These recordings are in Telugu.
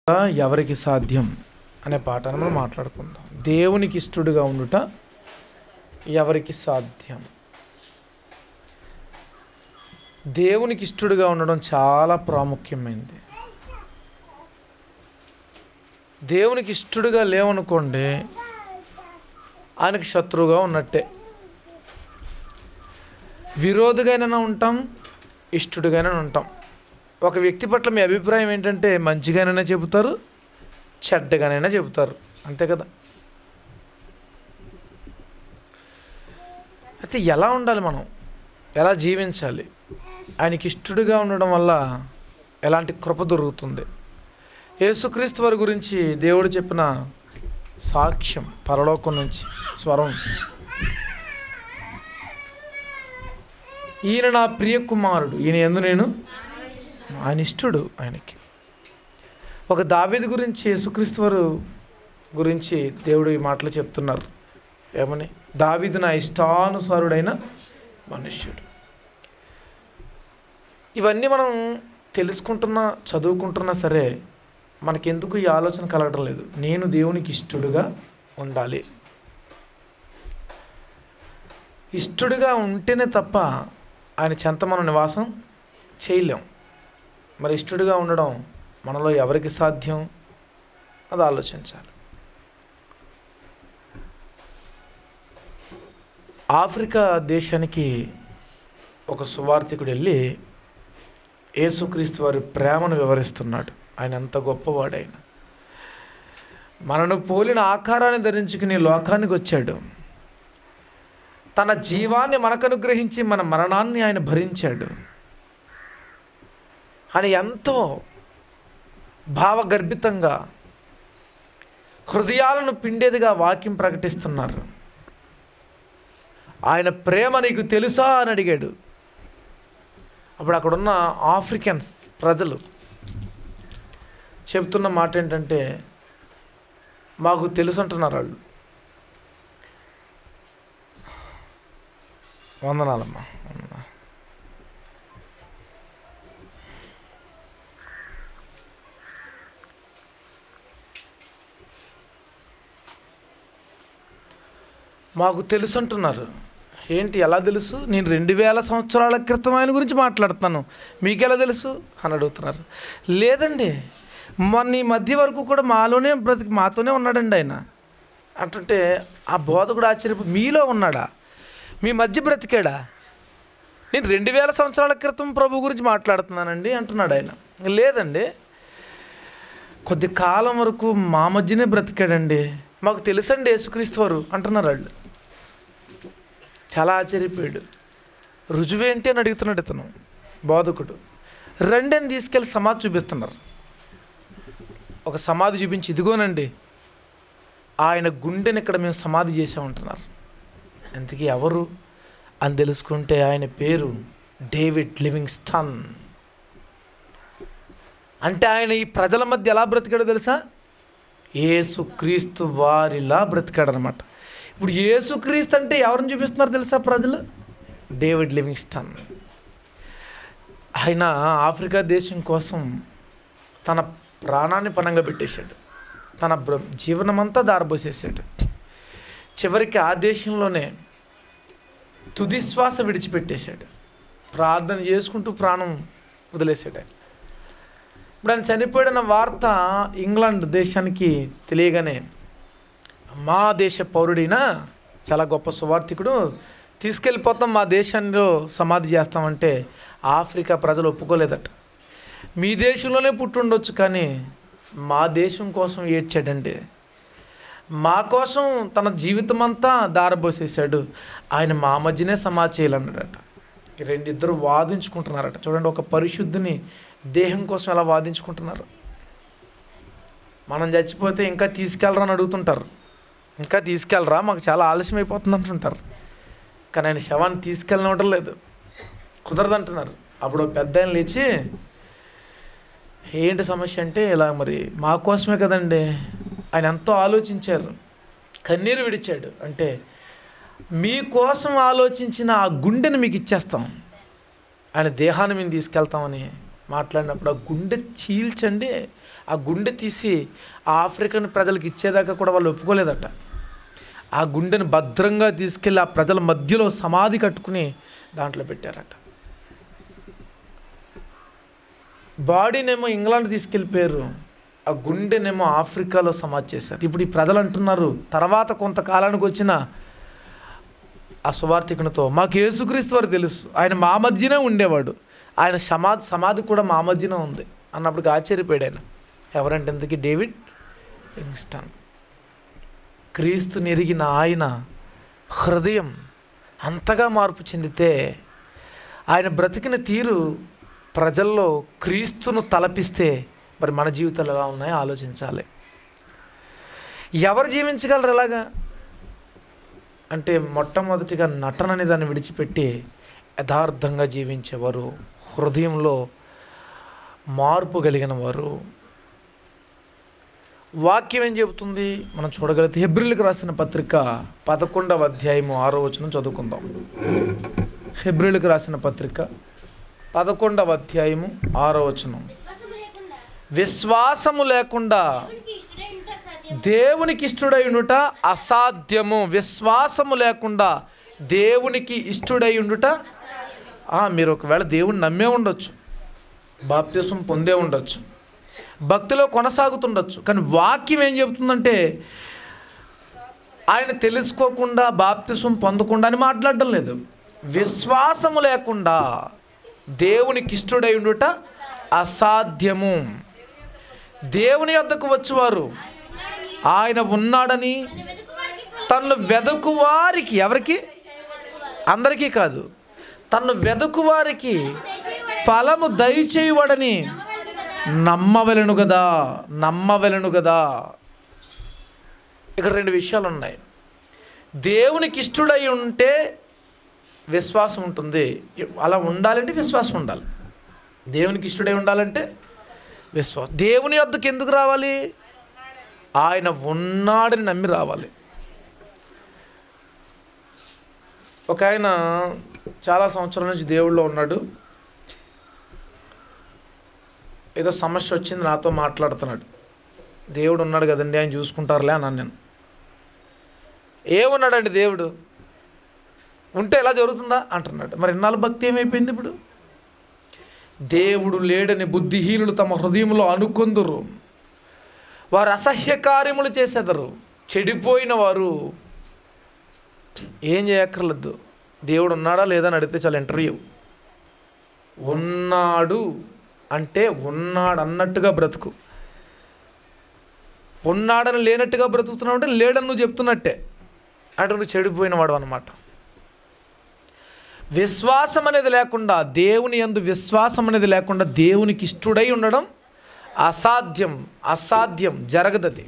ఎవరికి సాధ్యం అనే పాఠాన్ని మనం మాట్లాడుకుందాం దేవునికి ఇష్టడుగా ఉండుట ఎవరికి సాధ్యం దేవునికి ఇష్టడుగా ఉండడం చాలా ప్రాముఖ్యమైనది దేవునికి ఇష్టడుగా లేవనుకోండి ఆయనకి శత్రువుగా ఉన్నట్టే విరోధిగానైనా ఉంటాం ఇష్టడుగానే ఉంటాం ఒక వ్యక్తి పట్ల మీ అభిప్రాయం ఏంటంటే మంచిగానైనా చెబుతారు చెడ్డగానైనా చెబుతారు అంతే కదా అయితే ఎలా ఉండాలి మనం ఎలా జీవించాలి ఆయనకి ఇష్టడుగా ఉండడం వల్ల ఎలాంటి కృప దొరుకుతుంది యేసుక్రీస్తు వారి గురించి దేవుడు చెప్పిన సాక్ష్యం పరలోకం నుంచి స్వరం ఈయన నా ప్రియ కుమారుడు ఈయన ఎందు నేను ఆయన ఇష్టడు ఆయనకి ఒక దావీదు గురించి యేసుక్రీస్తు వారు గురించి దేవుడు ఈ మాటలు చెప్తున్నారు ఏమని దావీదు నా ఇష్టానుసారుడైన మనుష్యుడు ఇవన్నీ మనం తెలుసుకుంటున్నా చదువుకుంటున్నా సరే మనకెందుకు ఈ ఆలోచన కలగడం లేదు నేను దేవునికి ఇష్టడుగా ఉండాలి ఇష్టడుగా ఉంటేనే తప్ప ఆయన చెంత మనం నివాసం చేయలేం మరి ఇష్టడుగా ఉండడం మనలో ఎవరికి సాధ్యం అది ఆలోచించాలి ఆఫ్రికా దేశానికి ఒక సువార్థికుడు వెళ్ళి యేసుక్రీస్తు వారి ప్రేమను వివరిస్తున్నాడు ఆయన ఎంత గొప్పవాడైన మనను పోలిన ఆకారాన్ని ధరించుకుని లోకానికి వచ్చాడు తన జీవాన్ని మనకు అనుగ్రహించి మన మరణాన్ని ఆయన భరించాడు అని ఎంతో భావగర్భితంగా హృదయాలను పిండేదిగా వాక్యం ప్రకటిస్తున్నారు ఆయన ప్రేమ నీకు తెలుసా అని అడిగాడు అప్పుడు అక్కడున్న ఆఫ్రికన్స్ ప్రజలు చెప్తున్న మాట ఏంటంటే మాకు తెలుసు అంటున్నారు వాళ్ళు వందనాలమ్మా వందనాలు. మాకు తెలుసు అంటున్నారు ఏంటి ఎలా తెలుసు నేను రెండు వేల సంవత్సరాల క్రితం ఆయన గురించి మాట్లాడుతాను మీకు ఎలా తెలుసు అని అడుగుతున్నారు లేదండి మొన్న ఈ మధ్య వరకు కూడా మాలోనే బ్రతికి మాతోనే ఉన్నాడండి ఆయన అంటుంటే ఆ బోధకుడు ఆశ్చర్యపో మీలో ఉన్నాడా మీ మధ్య బ్రతికాడా నేను రెండు వేల సంవత్సరాల క్రితం ప్రభు గురించి మాట్లాడుతున్నానండి అంటున్నాడు ఆయన లేదండి కొద్ది కాలం వరకు మా మధ్యనే బ్రతికాడండి మాకు తెలుసండి యేసుక్రీస్తు వారు అంటున్నారు వాళ్ళు చాలా ఆశ్చర్యపోయాడు రుజువేంటి అని అడుగుతున్నాడు ఇతను బోధకుడు రెండని తీసుకెళ్ళి సమాధి చూపిస్తున్నారు ఒక సమాధి చూపించి ఇదిగోనండి ఆయన గుండెని ఇక్కడ మేము సమాధి చేసామంటున్నారు ఇంతకీ ఎవరు అని తెలుసుకుంటే ఆయన పేరు డేవిడ్ లివింగ్ స్టన్ అంటే ఆయన ఈ ప్రజల మధ్య ఎలా బ్రతికాడో తెలుసా ఏసుక్రీస్తు వారిలా బ్రతికాడు అనమాట ఇప్పుడు ఏసుక్రీస్తు అంటే ఎవరిని చూపిస్తున్నారు తెలుసా ప్రజలు డేవిడ్ లివింగ్స్టన్ ఆయన ఆఫ్రికా దేశం కోసం తన ప్రాణాన్ని పణంగా పెట్టేశాడు తన బ్ర జీవనమంతా దారబోసేసాడు చివరికి ఆ దేశంలోనే తుది శ్వాస విడిచిపెట్టేశాడు ప్రార్థన చేసుకుంటూ ప్రాణం వదిలేశాడు ఆయన ఇప్పుడు ఆయన చనిపోయిన వార్త ఇంగ్లాండ్ దేశానికి తెలియగానే మా దేశ పౌరుడైనా చాలా గొప్ప సువార్థికుడు తీసుకెళ్ళిపోతాం మా దేశంలో సమాధి చేస్తామంటే ఆఫ్రికా ప్రజలు ఒప్పుకోలేదట మీ దేశంలోనే పుట్టుండొచ్చు కానీ మా దేశం కోసం ఏడ్చాడండి మా కోసం తన జీవితం అంతా దారబోసేశాడు ఆయన మా మధ్యనే సమాధి చేయాలన్నాడట ఈ రెండిద్దరు వాదించుకుంటున్నారట చూడండి ఒక పరిశుద్ధిని దేహం కోసం ఎలా వాదించుకుంటున్నారు మనం చచ్చిపోతే ఇంకా తీసుకెళ్ళరా అని అడుగుతుంటారు ఇంకా తీసుకెళ్ళరా మాకు చాలా ఆలస్యం అయిపోతుంది అంటుంటారు కానీ ఆయన శవాన్ని తీసుకెళ్ళనివ్వడం లేదు కుదరదు అంటున్నారు అప్పుడు ఒక పెద్ద ఆయన లేచి ఏంటి సమస్య అంటే ఇలా మరి మా కోసమే కదండి ఆయన ఎంతో ఆలోచించారు కన్నీరు విడిచాడు అంటే మీకోసం ఆలోచించిన ఆ గుండెని మీకు ఇచ్చేస్తాం ఆయన దేహాన్ని మేము తీసుకెళ్తామని మాట్లాడినప్పుడు ఆ గుండె చీల్చండి ఆ గుండె తీసి ఆ ఆఫ్రికన్ ప్రజలకు ఇచ్చేదాకా కూడా వాళ్ళు ఒప్పుకోలేదట ఆ గుండెని భద్రంగా తీసుకెళ్ళి ఆ ప్రజల మధ్యలో సమాధి కట్టుకుని దాంట్లో పెట్టారట బాడీనేమో ఇంగ్లాండ్ తీసుకెళ్ళిపోయారు ఆ గుండెనేమో ఆఫ్రికాలో సమాధి చేశారు ఇప్పుడు ఈ ప్రజలు అంటున్నారు తర్వాత కొంతకాలానికి వచ్చిన ఆ సువార్థికునితో మాకు యేసుక్రీస్తు వారు తెలుసు ఆయన మా మధ్యనే ఉండేవాడు ఆయన సమాధి సమాధి కూడా మా మధ్యనే ఉంది అన్నప్పుడు ఆశ్చర్యపోయాడు ఆయన ఎవరంటే ఇంతకీ డేవిడ్ లింగ్స్టన్ క్రీస్తు నెరిగిన ఆయన హృదయం అంతగా మార్పు చెందితే ఆయన బ్రతికిన తీరు ప్రజల్లో క్రీస్తును తలపిస్తే మరి మన జీవితాలు ఎలా ఉన్నాయో ఆలోచించాలి ఎవరు జీవించగలరు ఎలాగా అంటే మొట్టమొదటిగా నటన అనే దాన్ని విడిచిపెట్టి యథార్థంగా జీవించేవారు హృదయంలో మార్పు కలిగిన వారు వాక్యం ఏం చెబుతుంది మనం చూడగలిగితే హెబ్రిల్కి రాసిన పత్రిక పదకొండవ అధ్యాయము ఆరో వచనం చదువుకుందాం హెబ్రిల్కి రాసిన పత్రిక పదకొండవ అధ్యాయము ఆరో వచనం విశ్వాసము లేకుండా విశ్వాసము లేకుండా దేవునికి ఇష్టడై ఉండుట దేవునికి అసాధ్యం. ఇష్టడై ఉండుట అసాధ్యము విశ్వాసము లేకుండా దేవునికి ఇష్టడై ఉండుట ఆ, మీరు ఒకవేళ దేవుని నమ్మే ఉండొచ్చు బాప్తిసం పొందే ఉండొచ్చు భక్తిలో కొనసాగుతుండొచ్చు కానీ వాక్యం ఏం చెబుతుందంటే ఆయన తెలుసుకోకుండా బాప్తిసం పొందకుండా అని మాట్లాడడం లేదు విశ్వాసము లేకుండా దేవునికి ఇష్టడై ఉండుట అసాధ్యము దేవుని యొద్దకు వచ్చేవారు ఆయన ఉన్నాడని తన వెతుకువారికి తన్ను వెదకు వారికి ఎవరికి అందరికీ కాదు తన్ను వెదకు వారికి ఫలము దయచేయువాడని నమ్మవలను కదా నమ్మవలను కదా ఇక్కడ రెండు విషయాలు ఉన్నాయి దేవునికి ఇష్టడై ఉంటే విశ్వాసం ఉంటుంది అలా ఉండాలంటే విశ్వాసం ఉండాలి దేవునికి ఇష్టడై ఉండాలంటే విశ్వాసం దేవుని వద్దకు ఎందుకు రావాలి ఆయన ఉన్నాడని నమ్మి రావాలి ఒక ఆయన చాలా సంవత్సరాల నుంచి దేవుళ్ళో ఉన్నాడు ఏదో సమస్య వచ్చింది నాతో మాట్లాడుతున్నాడు దేవుడు ఉన్నాడు కదండి ఆయన చూసుకుంటారులే అన్నాను నేను ఏమున్నాడండి దేవుడు ఉంటే ఎలా జరుగుతుందా అంటున్నాడు మరి ఇన్నాళ్ళు భక్తి ఏమైపోయింది ఇప్పుడు దేవుడు లేడని బుద్ధిహీనులు తమ హృదయంలో అనుకొందురు వారు అసహ్య కార్యములు చేసేదరు చెడిపోయిన వారు ఏం చేయక్కర్లేదు దేవుడు ఉన్నాడా లేదా అని అడిగితే చాలా ఇంటర్వ్యూ ఉన్నాడు అంటే ఉన్నాడు అన్నట్టుగా బ్రతుకు ఉన్నాడని లేనట్టుగా బ్రతుకుతున్నావు అంటే లేడని నువ్వు చెప్తున్నట్టే అంటే నువ్వు చెడిపోయిన వాడు అనమాట విశ్వాసం అనేది లేకుండా దేవుని యందు విశ్వాసం అనేది లేకుండా దేవునికి ఇష్టడై ఉండడం అసాధ్యం అసాధ్యం జరగదది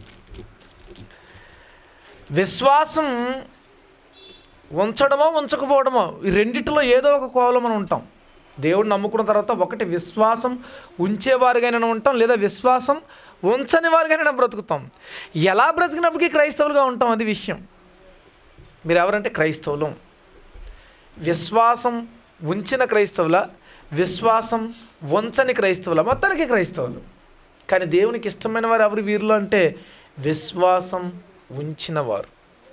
విశ్వాసం ఉంచడమో ఉంచకపోవడమో ఈ రెండిటిలో ఏదో ఒక కోవలో మనం ఉంటాం దేవుడు నమ్ముకున్న తర్వాత ఒకటి విశ్వాసం ఉంచేవారిగానే ఉంటాం లేదా విశ్వాసం ఉంచని వారిగానే బ్రతుకుతాం ఎలా బ్రతికినప్పటికీ క్రైస్తవులుగా ఉంటాం అది విషయం మీరు ఎవరంటే క్రైస్తవులు విశ్వాసం ఉంచిన క్రైస్తవుల విశ్వాసం ఉంచని క్రైస్తవుల మొత్తానికి క్రైస్తవులు కానీ దేవునికి ఇష్టమైన వారు ఎవరు వీరిలో అంటే విశ్వాసం ఉంచిన వారు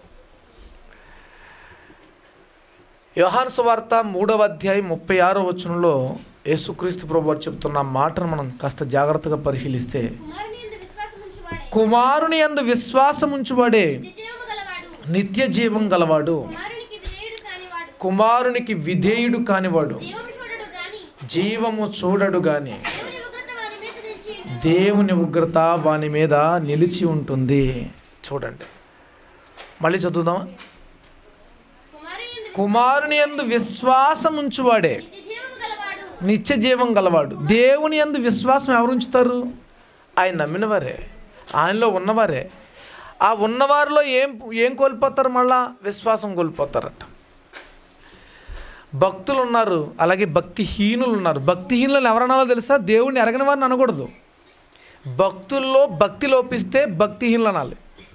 యోహాను సువార్త మూడవ అధ్యాయం ముప్పై ఆరో వచనంలో యేసుక్రీస్తు ప్రభు వారు చెప్తున్న మాటను మనం కాస్త జాగ్రత్తగా పరిశీలిస్తే కుమారుని యందు విశ్వాసం ఉంచువాడే కుమారుని యందు విశ్వాసం ఉంచువాడే నిత్య జీవము గలవాడు నిత్య జీవం గలవాడు కుమారునికి విధేయుడు కానివాడు కుమారునికి విధేయుడు కానివాడు జీవము చూడడు గాని జీవము చూడడు గాని దేవుని ఉగ్రత వాని మీద నిలిచి ఉంటుంది. దేవుని ఉగ్రత వాని మీద నిలిచి ఉంటుంది చూడండి మళ్ళీ చదువుదామా కుమారుని యందు కుమారుని యందు విశ్వాసం ఉంచువాడే నిత్య జీవము గలవాడు నిత్య జీవం గలవాడు దేవుని యందు విశ్వాసం ఎవరు ఉంచుతారు ఆయన నమ్మిన వారే ఆయనలో ఉన్నవారే ఆ ఉన్నవారిలో ఏం ఏం కోల్పోతారు మళ్ళా విశ్వాసం కోల్పోతారట భక్తులు ఉన్నారు అలాగే భక్తిహీనులు ఉన్నారు భక్తిహీనులను ఎవరన్నాలో తెలుసా దేవుణ్ణి ఎరగని వారిని అనకూడదు భక్తుల్లో భక్తి లోపిస్తే భక్తిహీనులు అనాలి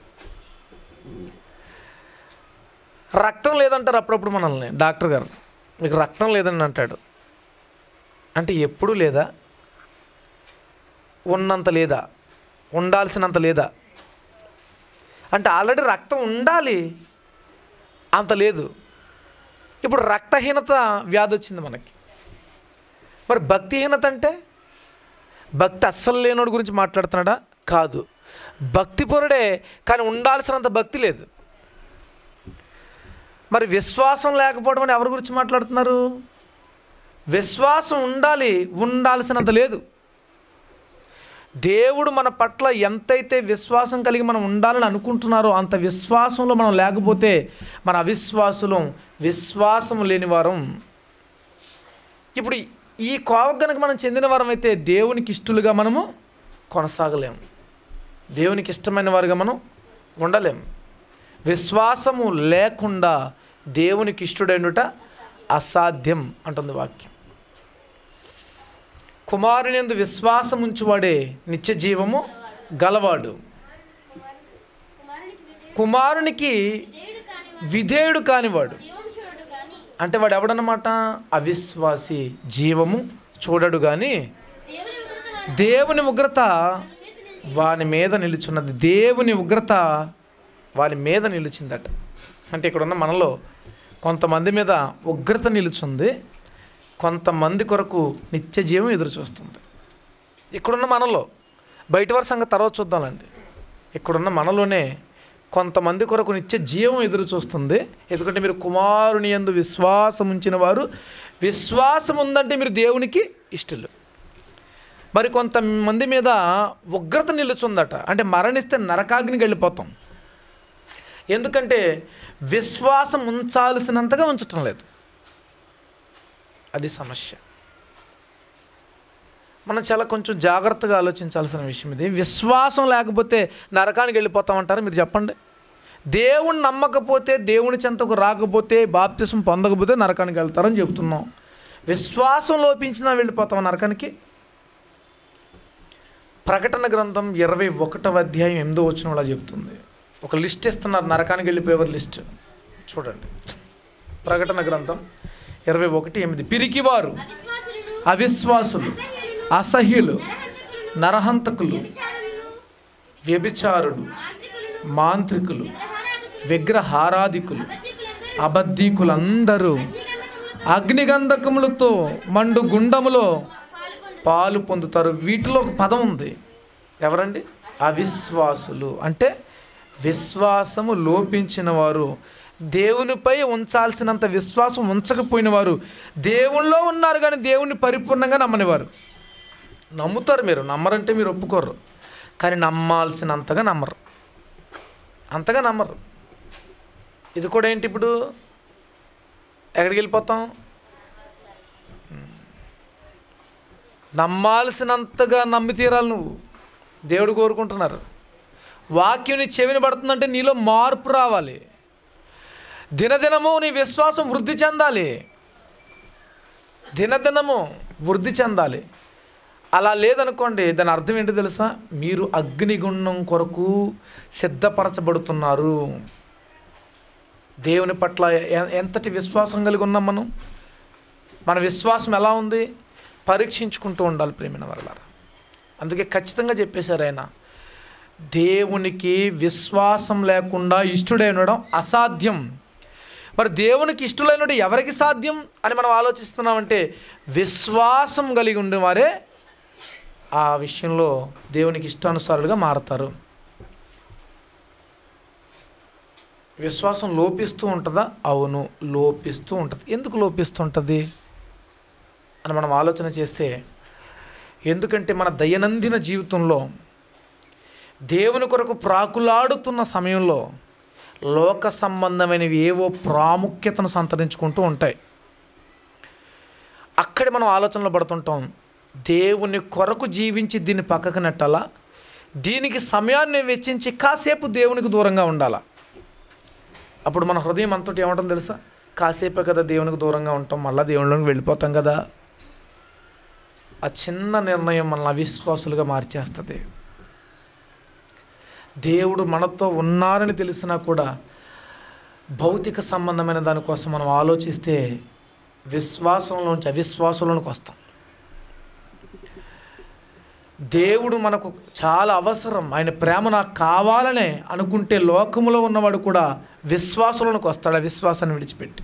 రక్తం లేదంటారు అప్పుడప్పుడు మనల్ని డాక్టర్ గారు మీకు రక్తం లేదని అంటాడు అంటే ఎప్పుడు లేదా ఉన్నంత లేదా ఉండాల్సినంత లేదా అంటే ఆల్రెడీ రక్తం ఉండాలి అంత లేదు ఇప్పుడు రక్తహీనత వ్యాధి వచ్చింది మనకి మరి భక్తిహీనత అంటే భక్తి అస్సలు లేనోడి గురించి మాట్లాడుతున్నాడా కాదు భక్తిపరుడే కానీ ఉండాల్సినంత భక్తి లేదు మరి విశ్వాసం లేకపోవడం అని ఎవరి గురించి మాట్లాడుతున్నారు విశ్వాసం ఉండాలి ఉండాల్సినంత లేదు దేవుడు మన పట్ల ఎంతైతే విశ్వాసం కలిగి మనం ఉండాలని అనుకుంటున్నారో అంత విశ్వాసంలో మనం లేకపోతే మన అవిశ్వాసులం విశ్వాసం లేని వారం ఇప్పుడు ఈ కోవ కనుక మనం చెందిన వారం అయితే దేవునికి ఇష్టలుగా మనము కొనసాగలేము దేవునికి ఇష్టమైన వారుగా మనం ఉండలేము విశ్వాసము లేకుండా దేవునికి ఇష్టడైనట అసాధ్యం అంటుంది వాక్యం కుమారుని ఎందు విశ్వాసం ఉంచువాడే నిత్య జీవము గలవాడు కుమారునికి విధేయుడు కానివాడు అంటే వాడు ఎవడన్నమాట అవిశ్వాసి జీవము చూడడు కానీ దేవుని ఉగ్రత వాని మీద నిలుచున్నది దేవుని ఉగ్రత వాని మీద నిలిచిందట అంటే ఇక్కడున్న మనలో కొంతమంది మీద ఉగ్రత నిలుచుంది కొంతమంది కొరకు నిత్య జీవం ఎదురు చూస్తుంది ఇక్కడున్న మనలో బయట వారి సంగతి తర్వాత చూద్దామండి ఇక్కడున్న మనలోనే కొంతమంది కొరకు నిత్య జీవం ఎదురు చూస్తుంది ఎందుకంటే మీరు కుమారుని యందు విశ్వాసం ఉంచిన వారు విశ్వాసం ఉందంటే మీరు దేవునికి ఇష్టలు మరి కొంతమంది మీద ఉగ్రత నిలుచుందట అంటే మరణిస్తే నరకాగ్నికి వెళ్ళిపోతాం ఎందుకంటే విశ్వాసం ఉంచాల్సినంతగా ఉంచటం లేదు అది సమస్య మనం చాలా కొంచెం జాగ్రత్తగా ఆలోచించాల్సిన విషయం ఇది విశ్వాసం లేకపోతే నరకానికి వెళ్ళిపోతామంటారు మీరు చెప్పండి దేవుణ్ణి నమ్మకపోతే దేవుని చెంతకు రాకపోతే బాప్తిసం పొందకపోతే నరకానికి వెళ్తారని చెబుతున్నాం విశ్వాసం లోపించినా వెళ్ళిపోతాం నరకానికి ప్రకటన గ్రంథం ఇరవై ఒకటవ అధ్యాయం ఎనిమిదో వచ్చిన అలా చెప్తుంది ఒక లిస్ట్ ఇస్తున్నారు నరకానికి వెళ్ళిపోయేవారు లిస్ట్ చూడండి ప్రకటన గ్రంథం ఇరవై ఒకటి ఎనిమిది పిరికివారు అవిశ్వాసులు అసహ్యులు నరహంతకులు వ్యభిచారులు మాంత్రికులు విగ్రహారాధికులు అబద్ధీకులందరూ అగ్నిగంధకములతో మండు గుండములో పాలు పొందుతారు వీటిలో ఒక పదం ఉంది ఎవరండి అవిశ్వాసులు అంటే విశ్వాసము లోపించిన వారు దేవునిపై ఉంచాల్సినంత విశ్వాసం ఉంచకపోయిన వారు దేవుల్లో ఉన్నారు కానీ దేవుణ్ణి పరిపూర్ణంగా నమ్మనివారు నమ్ముతారు మీరు నమ్మరంటే మీరు ఒప్పుకోరు కానీ నమ్మాల్సినంతగా నమ్మరు అంతగా నమ్మరు ఇది కూడా ఏంటి ఇప్పుడు ఎక్కడికి వెళ్ళిపోతాం నమ్మాల్సినంతగా నమ్మి తీరాలి నువ్వు దేవుడు కోరుకుంటున్నారు వాక్యం నీ చెవిని పడుతుందంటే నీలో మార్పు రావాలి దినదినము నీ విశ్వాసం వృద్ధి చెందాలి దినదినము వృద్ధి చెందాలి అలా లేదనుకోండి దాని అర్థం ఏంటో తెలుసా మీరు అగ్నిగుండం కొరకు సిద్ధపరచబడుతున్నారు దేవుని పట్ల ఎ- ఎంతటి విశ్వాసం కలిగి ఉన్నాం మనం మన విశ్వాసం ఎలా ఉంది పరీక్షించుకుంటూ ఉండాలి ప్రేమిన వరలారా అందుకే ఖచ్చితంగా చెప్పేశారు ఆయన దేవునికి విశ్వాసం లేకుండా ఇష్టడై ఉండడం అసాధ్యం మరి దేవునికి ఇష్టలైనడు ఎవరికి సాధ్యం అని మనం ఆలోచిస్తున్నామంటే విశ్వాసం కలిగి ఉండేవారే ఆ విషయంలో దేవునికి ఇష్టానుసారులుగా మారతారు విశ్వాసం లోపిస్తూ ఉంటుందా అవును లోపిస్తూ ఉంటుంది ఎందుకు లోపిస్తుంటుంది అని మనం ఆలోచన చేస్తే ఎందుకంటే మన దైనందిన జీవితంలో దేవుని కొరకు ప్రాకులాడుతున్న సమయంలో లోక సంబంధమైనవి ఏవో ప్రాముఖ్యతను సంతరించుకుంటూ ఉంటాయి అక్కడే మనం ఆలోచనలో పడుతుంటాం దేవుని కొరకు జీవించి దీన్ని పక్కకు నెట్టాలా దీనికి సమయాన్ని వెచ్చించి కాసేపు దేవునికి దూరంగా ఉండాలా అప్పుడు మన హృదయం అంతటి ఏమంటుంది తెలుసా కాసేపే కదా దేవునికి దూరంగా ఉంటాం మళ్ళీ దేవుళ్ళలోకి వెళ్ళిపోతాం కదా ఆ చిన్న నిర్ణయం మనల్ని అవిశ్వాసులుగా మార్చేస్తుంది దేవుడు మనతో ఉన్నారని తెలిసినా కూడా భౌతిక సంబంధమైన దానికోసం మనం ఆలోచిస్తే విశ్వాసంలోంచి అవిశ్వాసంలోనికి వస్తాం దేవుడు మనకు చాలా అవసరం ఆయన ప్రేమ నాకు కావాలనే అనుకుంటే లోకములో ఉన్నవాడు కూడా విశ్వాసంలోకి వస్తాడు ఆ విశ్వాసాన్ని విడిచిపెట్టి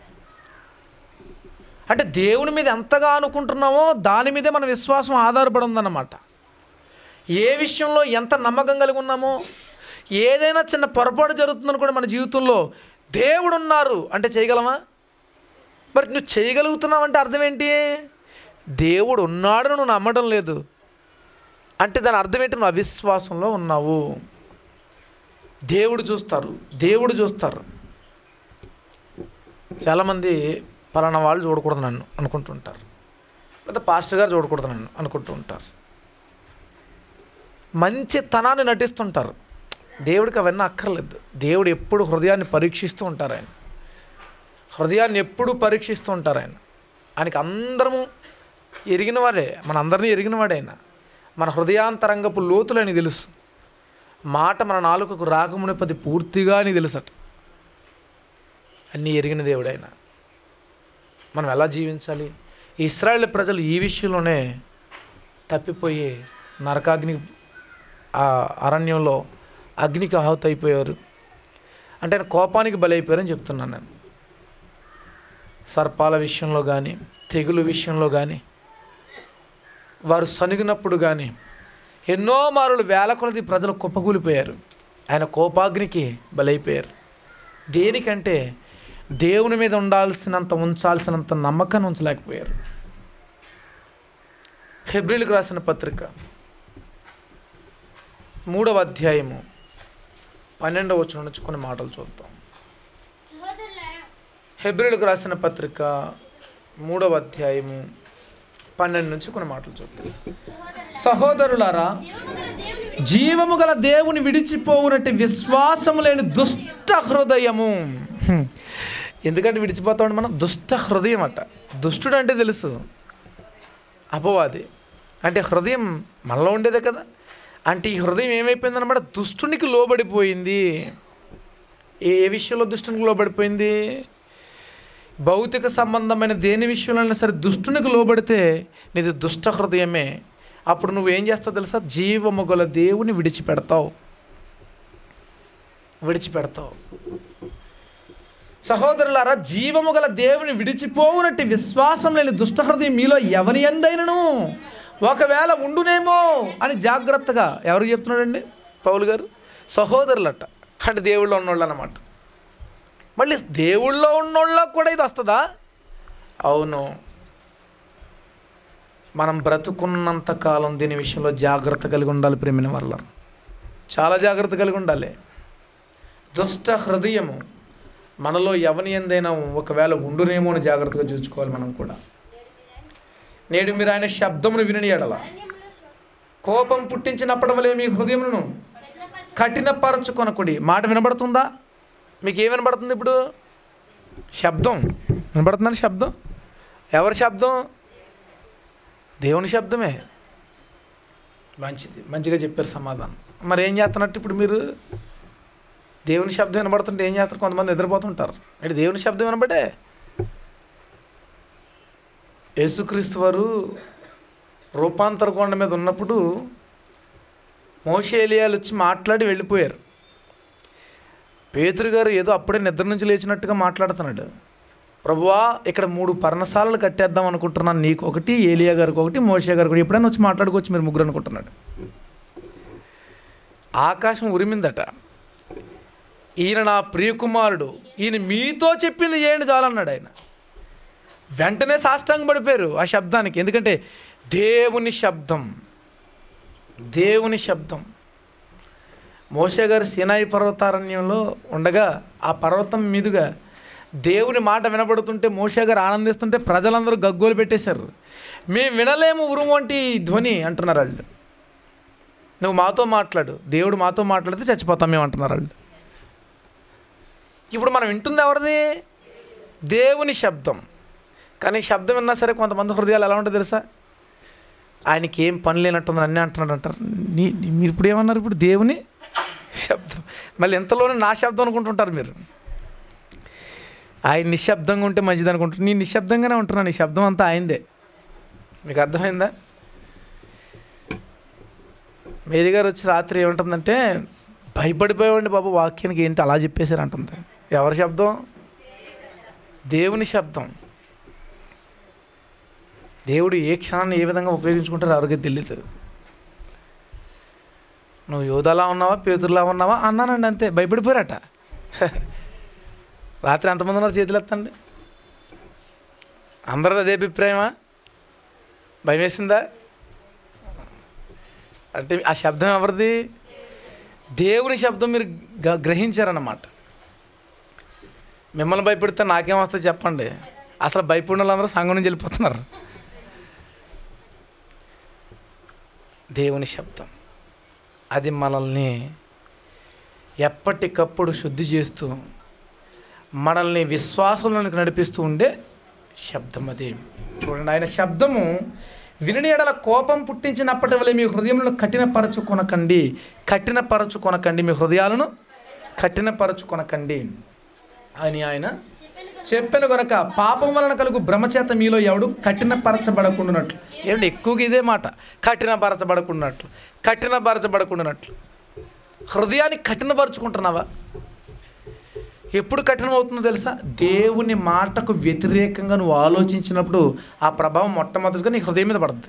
అంటే దేవుని మీద ఎంతగా అనుకుంటున్నామో దాని మీదే మన విశ్వాసం ఆధారపడి ఉందన్నమాట ఏ విషయంలో ఎంత నమ్మకం కలిగి ఉన్నామో ఏదైనా చిన్న పొరపాటు జరుగుతుందనుకోండి మన జీవితంలో దేవుడు ఉన్నారు అంటే చేయగలమా మరి నువ్వు చేయగలుగుతున్నావు అంటే అర్థం ఏంటి దేవుడు ఉన్నాడు నువ్వు నమ్మడం లేదు అంటే దాని అర్థం ఏంటి నువ్వు అవిశ్వాసంలో ఉన్నావు దేవుడు చూస్తారు దేవుడు చూస్తారు చాలామంది పలానా వాళ్ళు చూడకూడదు నన్ను అనుకుంటుంటారు లేదా పాస్టర్ గారు చూడకూడదు నన్ను అనుకుంటూ ఉంటారు మంచి తనాన్ని నటిస్తుంటారు దేవుడికి అవన్నీ అక్కర్లేదు దేవుడు ఎప్పుడు హృదయాన్ని పరీక్షిస్తూ ఉంటారు ఆయన హృదయాన్ని ఎప్పుడు పరీక్షిస్తూ ఉంటారు ఆయన ఆయనకి అందరము ఎరిగిన వాడే మన అందరినీ ఎరిగిన వాడే ఆయన మన హృదయాంతరంగపు లోతులని తెలుసు మాట మన నాలుకకు రాకమునిపది పూర్తిగా అని తెలుసట అన్నీ ఎరిగిన దేవుడు ఆయన మనం ఎలా జీవించాలి ఈ ఇస్రాయేల్ ప్రజలు ఈ విషయంలోనే తప్పిపోయి నరకాగ్ని ఆ అరణ్యంలో అగ్నికి ఆహుతి అయిపోయారు అంటే ఆయన కోపానికి బలైపోయారని చెప్తున్నాను నేను సర్పాల విషయంలో కానీ తెగులు విషయంలో కానీ వారు సనిగినప్పుడు కానీ ఎన్నో మారులు వేల కొలది ప్రజలు కుప్పకూలిపోయారు ఆయన కోపాగ్నికి బలైపోయారు దేనికంటే దేవుని మీద ఉండాల్సినంత ఉంచాల్సినంత నమ్మకాన్ని ఉంచలేకపోయారు హెబ్రిల్కి రాసిన పత్రిక మూడవ అధ్యాయము పన్నెండవ వచ్చిన నుంచి కొన్ని మాటలు చూద్దాం సహోదరులారా హెబ్రిల్కి రాసిన పత్రిక మూడవ అధ్యాయము పన్నెండు నుంచి కొన్ని మాటలు చూద్దాం సహోదరులారా సహోదరులారా జీవము గల దేవుని జీవము గల దేవుని విడిచి విడిచిపోవునట్టు విశ్వాసము లేని దుష్ట హృదయము హ్మ్. ఎందుకంటే విడిచిపోతామంటే మనం దుష్ట హృదయం అట దుష్టుడు అంటే తెలుసు అపవాది అంటే హృదయం మనలో ఉండేదే కదా అంటే ఈ హృదయం ఏమైపోయింది అనమాట దుష్టునికి లోబడిపోయింది ఏ ఏ విషయంలో దుష్టునికి లోబడిపోయింది భౌతిక సంబంధమైన దేని విషయంలో అయినా సరే దుష్టునికి లోబడితే నీది దుష్ట హృదయమే అప్పుడు నువ్వు ఏం చేస్తావు తెలుసా జీవము గల దేవుని విడిచిపెడతావు విడిచిపెడతావు సహోదరులారా జీవము గల దేవుని విడిచిపోవునట్టి విశ్వాసం లేని దుష్ట హృదయం మీలో ఎవరి ఎందైనను ఒకవేళ ఉండునేమో అని జాగ్రత్తగా ఎవరు చెప్తున్నాడండి పౌలు గారు సహోదరులట అంటే దేవుళ్ళో ఉన్నోళ్ళు అన్నమాట మళ్ళీ దేవుళ్ళో ఉన్నోళ్ళకు కూడా ఇది వస్తుందా అవును మనం బ్రతుకున్నంత కాలం దీని విషయంలో జాగ్రత్త కలిగి ఉండాలి ప్రేమిన వల్ల చాలా జాగ్రత్త కలిగి ఉండాలి దుష్ట హృదయము మనలో ఎవని ఎందైనా ఒకవేళ ఉండునేమో అని జాగ్రత్తగా చూసుకోవాలి మనం కూడా నేడు మీరు ఆయన శబ్దమును వినని ఎడల కోపం పుట్టించినప్పటి వలె మీ హృదయమును కఠినపరచుకొనకుడి మాట వినబడుతుందా మీకు ఏం వినబడుతుంది ఇప్పుడు శబ్దం వినబడుతుందండి శబ్దం ఎవరి శబ్దం దేవుని శబ్దమే మంచిది మంచిగా చెప్పారు సమాధానం మరి ఏం చేస్తున్నట్టు ఇప్పుడు మీరు దేవుని శబ్దం వినబడుతుంటే ఏం చేస్తారు కొంతమంది నిద్రపోతుంటారు అంటే దేవుని శబ్దం వినబడే యేసుక్రీస్తు వారు రూపాంతర కొండ మీద ఉన్నప్పుడు మోషే ఏలియాలు వచ్చి మాట్లాడి వెళ్ళిపోయారు పేతురు గారు ఏదో అప్పుడే నిద్ర నుంచి లేచినట్టుగా మాట్లాడుతున్నాడు ప్రభువా ఇక్కడ మూడు పర్ణశాలలు కట్టేద్దాం అనుకుంటున్నాను నీకు ఒకటి ఏలియా గారికి ఒకటి మోషే గారికి ఒకటి ఎప్పుడైనా వచ్చి మాట్లాడుకోవచ్చు మీరు ముగ్గురు అనుకుంటున్నాడు ఆకాశం ఉరిమిందట ఈయన నా ప్రియకుమారుడు ఈయన మీతో చెప్పింది చేయండి చాలన్నాడు ఆయన వెంటనే సాష్టాంగ పడిపోయారు ఆ శబ్దానికి ఎందుకంటే దేవుని శబ్దం దేవుని శబ్దం మోషే గారు సీనాయి పర్వతారణ్యంలో ఉండగా ఆ పర్వతం మీదుగా దేవుని మాట వినబడుతుంటే మోషే గారు ఆనందిస్తుంటే ప్రజలందరూ గగ్గోలు పెట్టేశారు మేము వినలేము ఉరుము వంటి ధ్వని అంటున్నారు వాళ్ళు నువ్వు మాతో మాట్లాడు దేవుడు మాతో మాట్లాడితే చచ్చిపోతాం మేము అంటున్నారు వాళ్ళు ఇప్పుడు మనం వింటుంది ఎవరిది దేవుని శబ్దం కానీ శబ్దం విన్నా సరే కొంతమంది హృదయాలు ఎలా ఉంటాయి తెలుసా ఆయనకి ఏం పని లేనట్టుంది అన్నీ అంటున్నాడు అంటారు నీ నీ- మీరు ఇప్పుడు ఏమన్నారు ఇప్పుడు దేవుని శబ్దం మళ్ళీ ఎంతలోనే నా శబ్దం అనుకుంటుంటారు మీరు ఆయన నిశ్శబ్దంగా ఉంటే మంచిది అనుకుంటారు నేను నిశ్శబ్దంగానే ఉంటున్నాను ఈ శబ్దం అంతా ఆయనదే మీకు అర్థమైందా మేరీ గారు వచ్చి రాత్రి ఏమంటుందంటే భయపడిపోయామండి బాబు వాక్యానికి ఏంటి అలా చెప్పేశారు అంటుంది ఎవరి శబ్దం దేవుని శబ్దం దేవుడు ఏ క్షణాన్ని ఏ విధంగా ఉపయోగించుకుంటారో ఎవరికి తెలియదు నువ్వు యోధాలా ఉన్నావా పేతురులా ఉన్నావా అన్నానండి అంతే భయపడిపోయారట రాత్రి ఎంతమంది ఉన్నారు చేతులు ఎత్తండి అందరిది అదే అభిప్రాయమా భయం వేసిందా అంటే ఆ శబ్దం ఎవరిది దేవుని శబ్దం మీరు గ- గ్రహించారన్నమాట మిమ్మల్ని భయపెడితే నాకేం వస్తుంది చెప్పండి అసలు భయపడిన వాళ్ళందరూ సంఘం నుంచి వెళ్ళిపోతున్నారు దేవుని శబ్దం అది మనల్ని ఎప్పటికప్పుడు శుద్ధి చేస్తూ మనల్ని విశ్వాసంలోనికి నడిపిస్తూ ఉండే శబ్దం అది చూడండి ఆయన శబ్దము విని ఎడల కోపం పుట్టించినప్పటి వల్ల మీ హృదయములను కఠినపరచుకొనకండి కఠినపరచుకొనకండి మీ హృదయాలను కఠినపరచుకొనకండి అని ఆయన చెప్పాను గనక పాపం వలన కలుగు భ్రమచేత మీలో ఎవడు కఠినపరచబడకుండానట్లు ఏమంటే ఎక్కువగా ఇదే మాట కఠినపరచబడకుండానట్లు కఠినపరచబడకుండానట్లు హృదయాన్ని కఠినపరుచుకుంటున్నావా ఎప్పుడు కఠినమవుతుందో తెలుసా దేవుని మాటకు వ్యతిరేకంగా నువ్వు ఆలోచించినప్పుడు ఆ ప్రభావం మొట్టమొదటిగా నీ హృదయం మీద పడుతుంది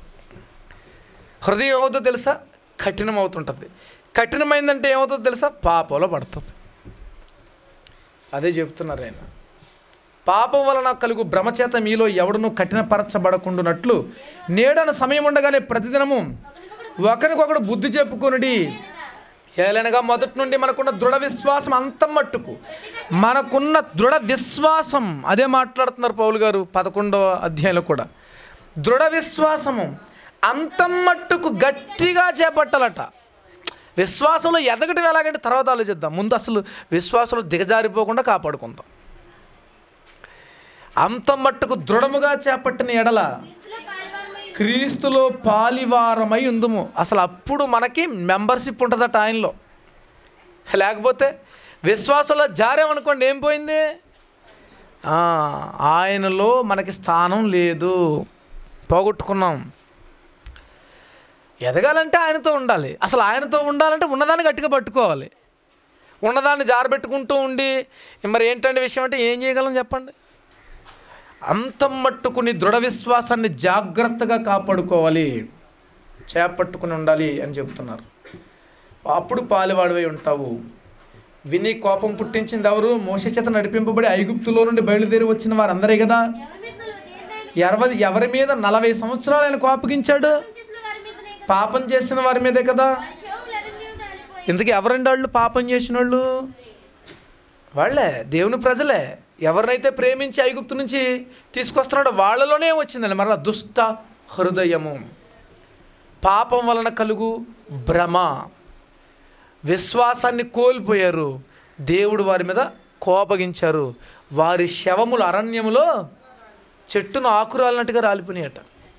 హృదయం ఏమవుతుందో తెలుసా కఠినం అవుతుంటుంది కఠినమైందంటే ఏమవుతుందో తెలుసా పాపంలో పడుతుంది అదే చెప్తున్నారు ఆయన పాపం వలన కలుగు భ్రమచేత మీలో ఎవడును కఠినపరచబడకుండానట్లు నేడను సమయం ఉండగానే ప్రతిదినము ఒకరికొకడు బుద్ధి చెప్పుకొనుడి ఏలనగా మొదటి నుండి మనకున్న దృఢ విశ్వాసం అంతం మట్టుకు మనకున్న దృఢ విశ్వాసం అదే మాట్లాడుతున్నారు పౌలు గారు పదకొండవ అధ్యాయంలో కూడా దృఢ విశ్వాసము అంతం మట్టుకు గట్టిగా చేపట్టాలట విశ్వాసంలో ఎదగటం ఎలాగంటే తర్వాత ఆలోచిద్దాం ముందు అసలు విశ్వాసంలో దిగజారిపోకుండా కాపాడుకుందాం అంతం మట్టుకు దృఢముగా చేపట్టిన ఎడల క్రీస్తులో పాల్గొనమై క్రీస్తులో పాలివారమై ఉందుము అసలు అప్పుడు మనకి మెంబర్షిప్ ఉంటుందట ఆయనలో లేకపోతే విశ్వాసంలో జారామనుకోండి ఏం పోయింది ఆ, ఆయనలో మనకి స్థానం లేదు పోగొట్టుకున్నాం ఎదగాలంటే ఆయనతో ఉండాలి అసలు ఆయనతో ఉండాలంటే ఉన్నదాన్ని గట్టిగా పట్టుకోవాలి ఉన్నదాన్ని జారబెట్టుకుంటూ ఉండి మరి ఏంటంటే విషయం అంటే ఏం చేయగలం చెప్పండి అంతం మట్టుకుని దృఢ విశ్వాసాన్ని జాగ్రత్తగా కాపాడుకోవాలి చేపట్టుకుని ఉండాలి అని చెప్తున్నారు అప్పుడు పాలివాడివై ఉంటావు విని కోపం పుట్టించింది ఎవరు మోస చేత నడిపింపబడి ఐగుప్తులో నుండి బయలుదేరి వచ్చిన వారందరే కదా ఎవరి మీద ఎవరి దేనినైనా ఎవరి మీద నలభై సంవత్సరాలు ఆయన కోపగించాడు చేసిన వారి మీదనే పాపం చేసిన వారి మీదే కదా వారి శవములు ఎర్రని రాలిపోయి ఇంతకీ ఎవరండి వాళ్ళు పాపం చేసిన వాళ్ళు వాళ్ళే దేవుని ప్రజలే ఎవరినైతే ప్రేమించి ఐగుప్తు నుంచి తీసుకొస్తున్నాడో వాళ్ళలోనే వచ్చిందండి మరలా దుష్ట హృదయము పాపం వలన కలుగు భ్రమ విశ్వాసాన్ని కోల్పోయారు దేవుడు వారి మీద కోపగించారు వారి శవములు అరణ్యములో చెట్టును ఆకురాలినట్టుగా రాలిపోయినాయట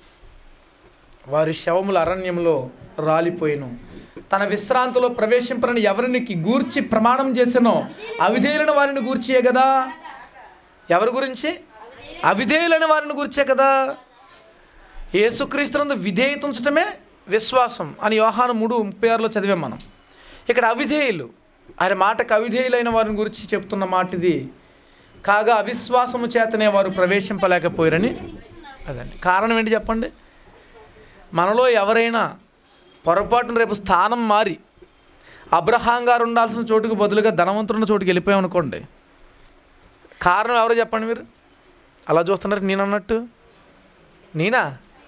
వారి శవములు అరణ్యంలో రాలిపోయిను తన విశ్రాంతిలో ప్రవేశింపరని ఎవరినికి గూర్చి ప్రమాణం చేసినో అవిధేయులను వారిని గూర్చియే కదా ఎవరి గురించి అవిధేయులని వారిని గురించే కదా యేసుక్రీస్తునందు విధేయత ఉంచటమే విశ్వాసం అని యోహాను మూడు ముప్పై ఆరులో చదివాం మనం ఇక్కడ అవిధేయులు ఆయన మాటకు అవిధేయులైన వారిని గురించి చెప్తున్న మాట ఇది కాగా అవిశ్వాసము చేతనే వారు ప్రవేశింపలేకపోయారని అదండి కారణం ఏంటి చెప్పండి మనలో ఎవరైనా పొరపాటున రేపు స్థానం మారి అబ్రహాం గారు ఉండాల్సిన చోటుకు బదులుగా ధనవంతున్న చోటుకి వెళ్ళిపోయామనుకోండి కారణం ఎవరో చెప్పండి మీరు అలా చూస్తున్నారు నేను అన్నట్టు నేనా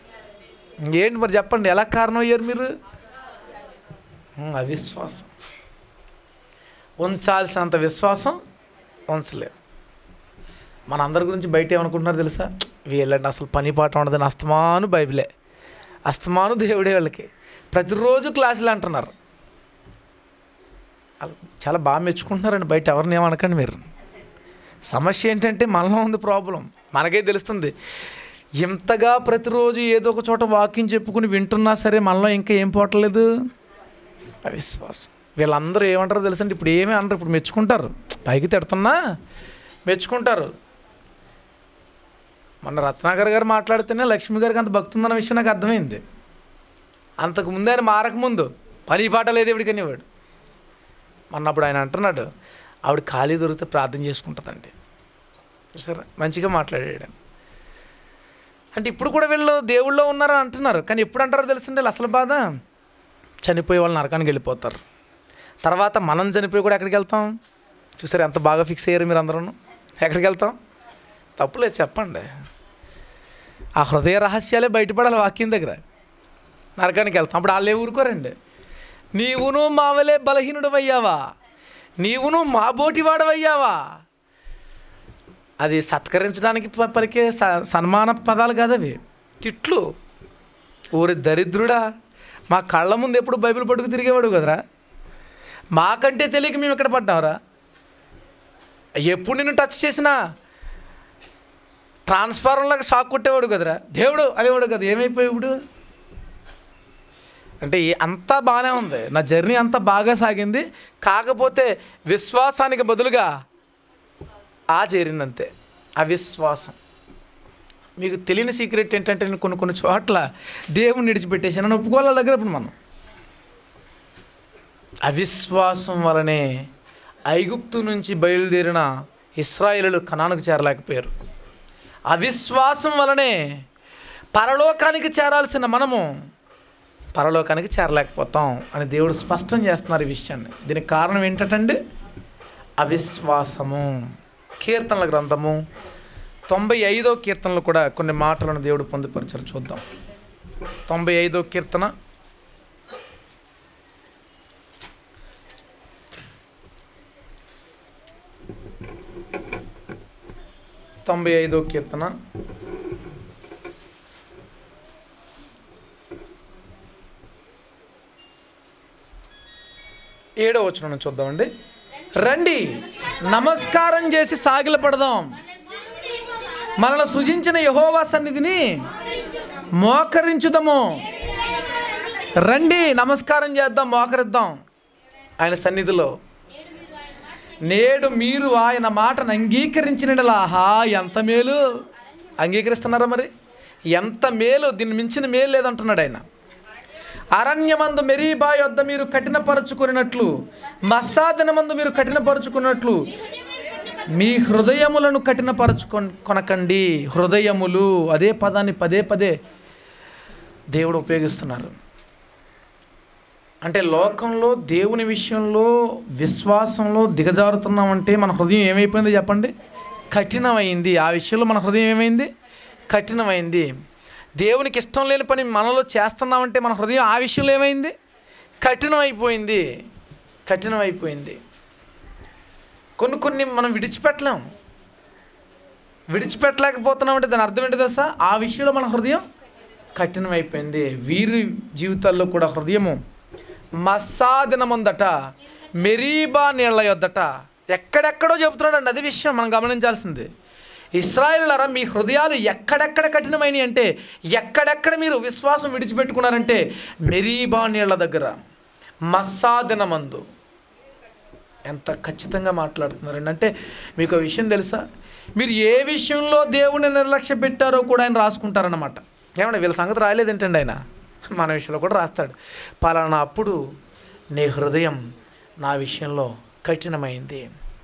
ఏంటి మరి చెప్పండి ఎలా కారణం అయ్యారు మీరు ఉమ్, అవిశ్వాసం ఉంచాల్సినంత విశ్వాసం ఉంచలేదు మన అందరి గురించి బయట ఏమనుకుంటున్నారు తెలుసా వీళ్ళండి అసలు పని పాట ఉండదని అస్తమాను బైబిలే అస్తమాను దేవుడే వాళ్ళకి ప్రతిరోజు క్లాసులు అంటున్నారు అలా చాలా బాగా మెచ్చుకుంటున్నారండి బయట ఎవరిని ఏమనకండి మీరు సమస్య ఏంటంటే మనలో ఉంది ప్రాబ్లం మనకే తెలుస్తుంది ఇంతగా ప్రతిరోజు ఏదో ఒక చోట వాకింగ్ చెప్పుకుని వింటున్నా సరే మనలో ఇంకా ఏం పోవట్లేదు అవిశ్వాసం వీళ్ళందరూ ఏమంటారో తెలుసండి ఇప్పుడు ఏమీ అనరు ఇప్పుడు మెచ్చుకుంటారు పైకి తిడుతున్నా మెచ్చుకుంటారు మొన్న రత్నాకర్ గారు మాట్లాడితేనే లక్ష్మి గారికి అంత భక్తి ఉందన్న విషయం నాకు అర్థమైంది అంతకు ముందు ఆయన మారకముందు పని పాట లేదు ఎవడికని వాడు అన్నప్పుడు ఆయన అంటున్నాడు ఆవిడ ఖాళీ దొరికితే ప్రార్థన చేసుకుంటుందండి చూసారా మంచిగా మాట్లాడాడు ఆయన. అంటే ఇప్పుడు కూడా వీళ్ళు దేవుళ్ళో ఉన్నారా అంటున్నారు కానీ ఎప్పుడు అంటారో తెలుసండి వీళ్ళు అసలు బాధ చనిపోయే వాళ్ళు నరకానికి వెళ్ళిపోతారు తర్వాత మనం చనిపోయి కూడా ఎక్కడికి వెళ్తాం చూసారు ఎంత బాగా ఫిక్స్ అయ్యారు మీరు అందరూ ఎక్కడికి వెళ్తాం తప్పులేదు చెప్పండి ఆ హృదయ రహస్యాలే బయటపడాలి వాక్యం దగ్గర నరకానికి వెళ్తాం అప్పుడు వాళ్ళే ఊరుకోరండి నీవును మావలే బలహీనుడు అయ్యావా నీవును మా బోటివాడవయ్యావా అది సత్కరించడానికి ప- పలికే స- సన్మాన పదాలు కాదు అవి తిట్లు ఊరి దరిద్రుడా మా కళ్ళ ముందు ఎప్పుడు బైబిల్ పట్టుకు తిరిగేవాడు కదరా మాకంటే తెలియక మేము ఎక్కడ పడ్డావురా ఎప్పుడు నిన్ను టచ్ చేసినా ట్రాన్స్ఫార్మర్లాగా షాక్ కొట్టేవాడు కదరా దేవుడు అనేవాడు కదా ఏమైపోయావు ఇప్పుడు అంటే ఈ- అంతా బాగానే ఉంది నా జర్నీ అంతా బాగా సాగింది కాకపోతే విశ్వాసానికి బదులుగా ఆ చేరింది అంతే అవిశ్వాసం మీకు తెలియని సీక్రెట్ ఏంటంటే నేను కొన్ని కొన్ని చోట్ల దేవుని విడిచిపెట్టేసాను అని ఒప్పుకోవాలి వాళ్ళ దగ్గర ఇప్పుడు మనం అవిశ్వాసం వలనే ఐగుప్తు నుంచి బయలుదేరిన ఇస్రాయేలు కణానికి చేరలేకపోయారు అవిశ్వాసం వలనే పరలోకానికి చేరాల్సిన మనము పరలోకానికి చేరలేకపోతాం అని దేవుడు స్పష్టం చేస్తున్నారు ఈ విషయాన్ని దీనికి కారణం ఏంటంటే అవిశ్వాసము కీర్తనల గ్రంథము తొంభై ఐదో కీర్తనలు కూడా కొన్ని మాటలను దేవుడు పొందుపరిచారు చూద్దాం తొంభై ఐదో కీర్తన తొంభై ఐదో కీర్తన ఏడో వచనం చూద్దామండి రండి నమస్కారం చేసి సాగిల పడదాం మనల్ని సృజించిన యహోవా సన్నిధిని మోకరించుదాము రండి నమస్కారం చేద్దాం మోకరిద్దాం ఆయన సన్నిధిలో నేడు మీరు ఆయన మాటను అంగీకరించిన ఆహా ఎంత మేలు అంగీకరిస్తున్నారా మరి ఎంత మేలు దీన్ని మించిన మేలు లేదంటున్నాడు ఆయన అరణ్యమందు మెరీబా యొద్ద మీరు కఠినపరచుకున్నట్లు మస్సాదనమందు మీరు కఠినపరచుకున్నట్లు మీ హృదయములను కఠినపరచుకొ కొనకండి హృదయములు అదే పదాన్ని పదే పదే దేవుడు ఉపయోగిస్తున్నారు అంటే లోకంలో దేవుని విషయంలో విశ్వాసంలో దిగజారుతున్నామంటే మన హృదయం ఏమైపోయిందో చెప్పండి కఠినమైంది ఆ విషయంలో మన హృదయం ఏమైంది కఠినమైంది దేవునికి ఇష్టం లేని పని మనలో చేస్తున్నామంటే మన హృదయం ఆ విషయంలో ఏమైంది కఠినమైపోయింది కఠినమైపోయింది కొన్ని కొన్ని మనం విడిచిపెట్టలేం విడిచిపెట్టలేకపోతున్నామంటే దాని అర్థం ఏంటి తెలుసా ఆ విషయంలో మన హృదయం కఠినమైపోయింది వీరి జీవితాల్లో కూడా హృదయము మస్సాదినముందట మెరీబా నీళ్ళ యొద్దట ఎక్కడెక్కడో చెబుతున్నాడండి అది విషయం మనం గమనించాల్సింది ఇస్రాయేలులారా మీ హృదయాలు ఎక్కడెక్కడ కఠినమైనవి అంటే ఎక్కడెక్కడ మీరు విశ్వాసం విడిచిపెట్టుకున్నారంటే మెరీబా నీళ్ళ దగ్గర మస్సాదినమందు ఎంత ఖచ్చితంగా మాట్లాడుతున్నారండి అంటే మీకు ఒక విషయం తెలుసా మీరు ఏ విషయంలో దేవుని నిర్లక్ష్య పెట్టారో కూడా ఆయన రాసుకుంటారన్నమాట ఏమంటే వీళ్ళ సంగతి రాయలేదేంటండి ఆయన మన విషయంలో కూడా రాస్తాడు పలానా అప్పుడు నీ హృదయం నా విషయంలో కఠినమైంది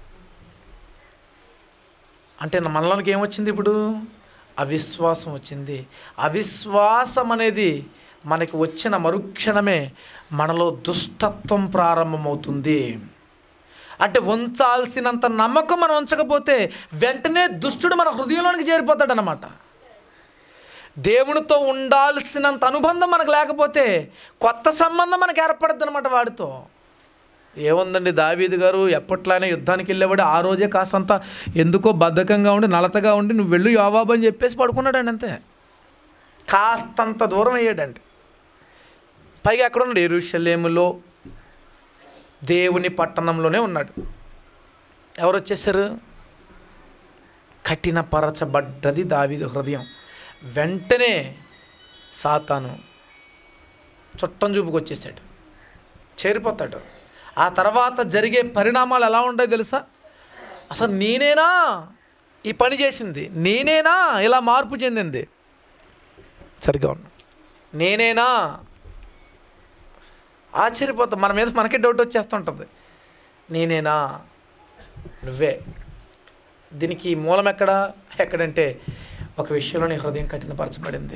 అంటే నా మనలోనికి ఏమొచ్చింది ఇప్పుడు అవిశ్వాసం వచ్చింది అవిశ్వాసం అనేది మనకి వచ్చిన మరుక్షణమే మనలో దుష్టత్వం ప్రారంభమవుతుంది అంటే ఉంచాల్సినంత నమ్మకం మనం ఉంచకపోతే వెంటనే దుష్టుడు మన హృదయంలోనికి చేరిపోతాడు అనమాట దేవునితో ఉండాల్సినంత అనుబంధం మనకు లేకపోతే కొత్త సంబంధం మనకు ఏర్పడుతుంది అనమాట వాడితో ఏముందండి దావీదు గారు ఎప్పట్లానే యుద్ధానికి వెళ్ళేవాడు ఆ రోజే కాస్తంత ఎందుకో బద్ధకంగా ఉండి నలతగా ఉండి నువ్వు వెళ్ళు యోబాబు అని చెప్పేసి పడుకున్నాడండి అంతే కాస్తంత దూరం అయ్యాడండి పైగా ఎక్కడ ఉన్నాడు ఎరుషలేములో దేవుని పట్టణంలోనే ఉన్నాడు ఎవరు వచ్చేసారు కఠినపరచబడ్డది దావీదు హృదయం వెంటనే సాతాను చుట్టం చూపుకు వచ్చేసాడు చేరిపోతాడు ఆ తర్వాత జరిగే పరిణామాలు ఎలా ఉంటాయో తెలుసా అసలు నేనేనా ఈ పని చేసింది నేనేనా ఇలా మార్పు చెందింది సరిగా ఉన్నా నేనేనా ఆశ్చర్యపోతాం మన మీద మనకే డౌట్ వచ్చేస్తుంటుంది నేనేనా నువ్వే దీనికి మూలం ఎక్కడ ఎక్కడంటే ఒక విషయంలో నీ హృదయం కఠినపరచబడింది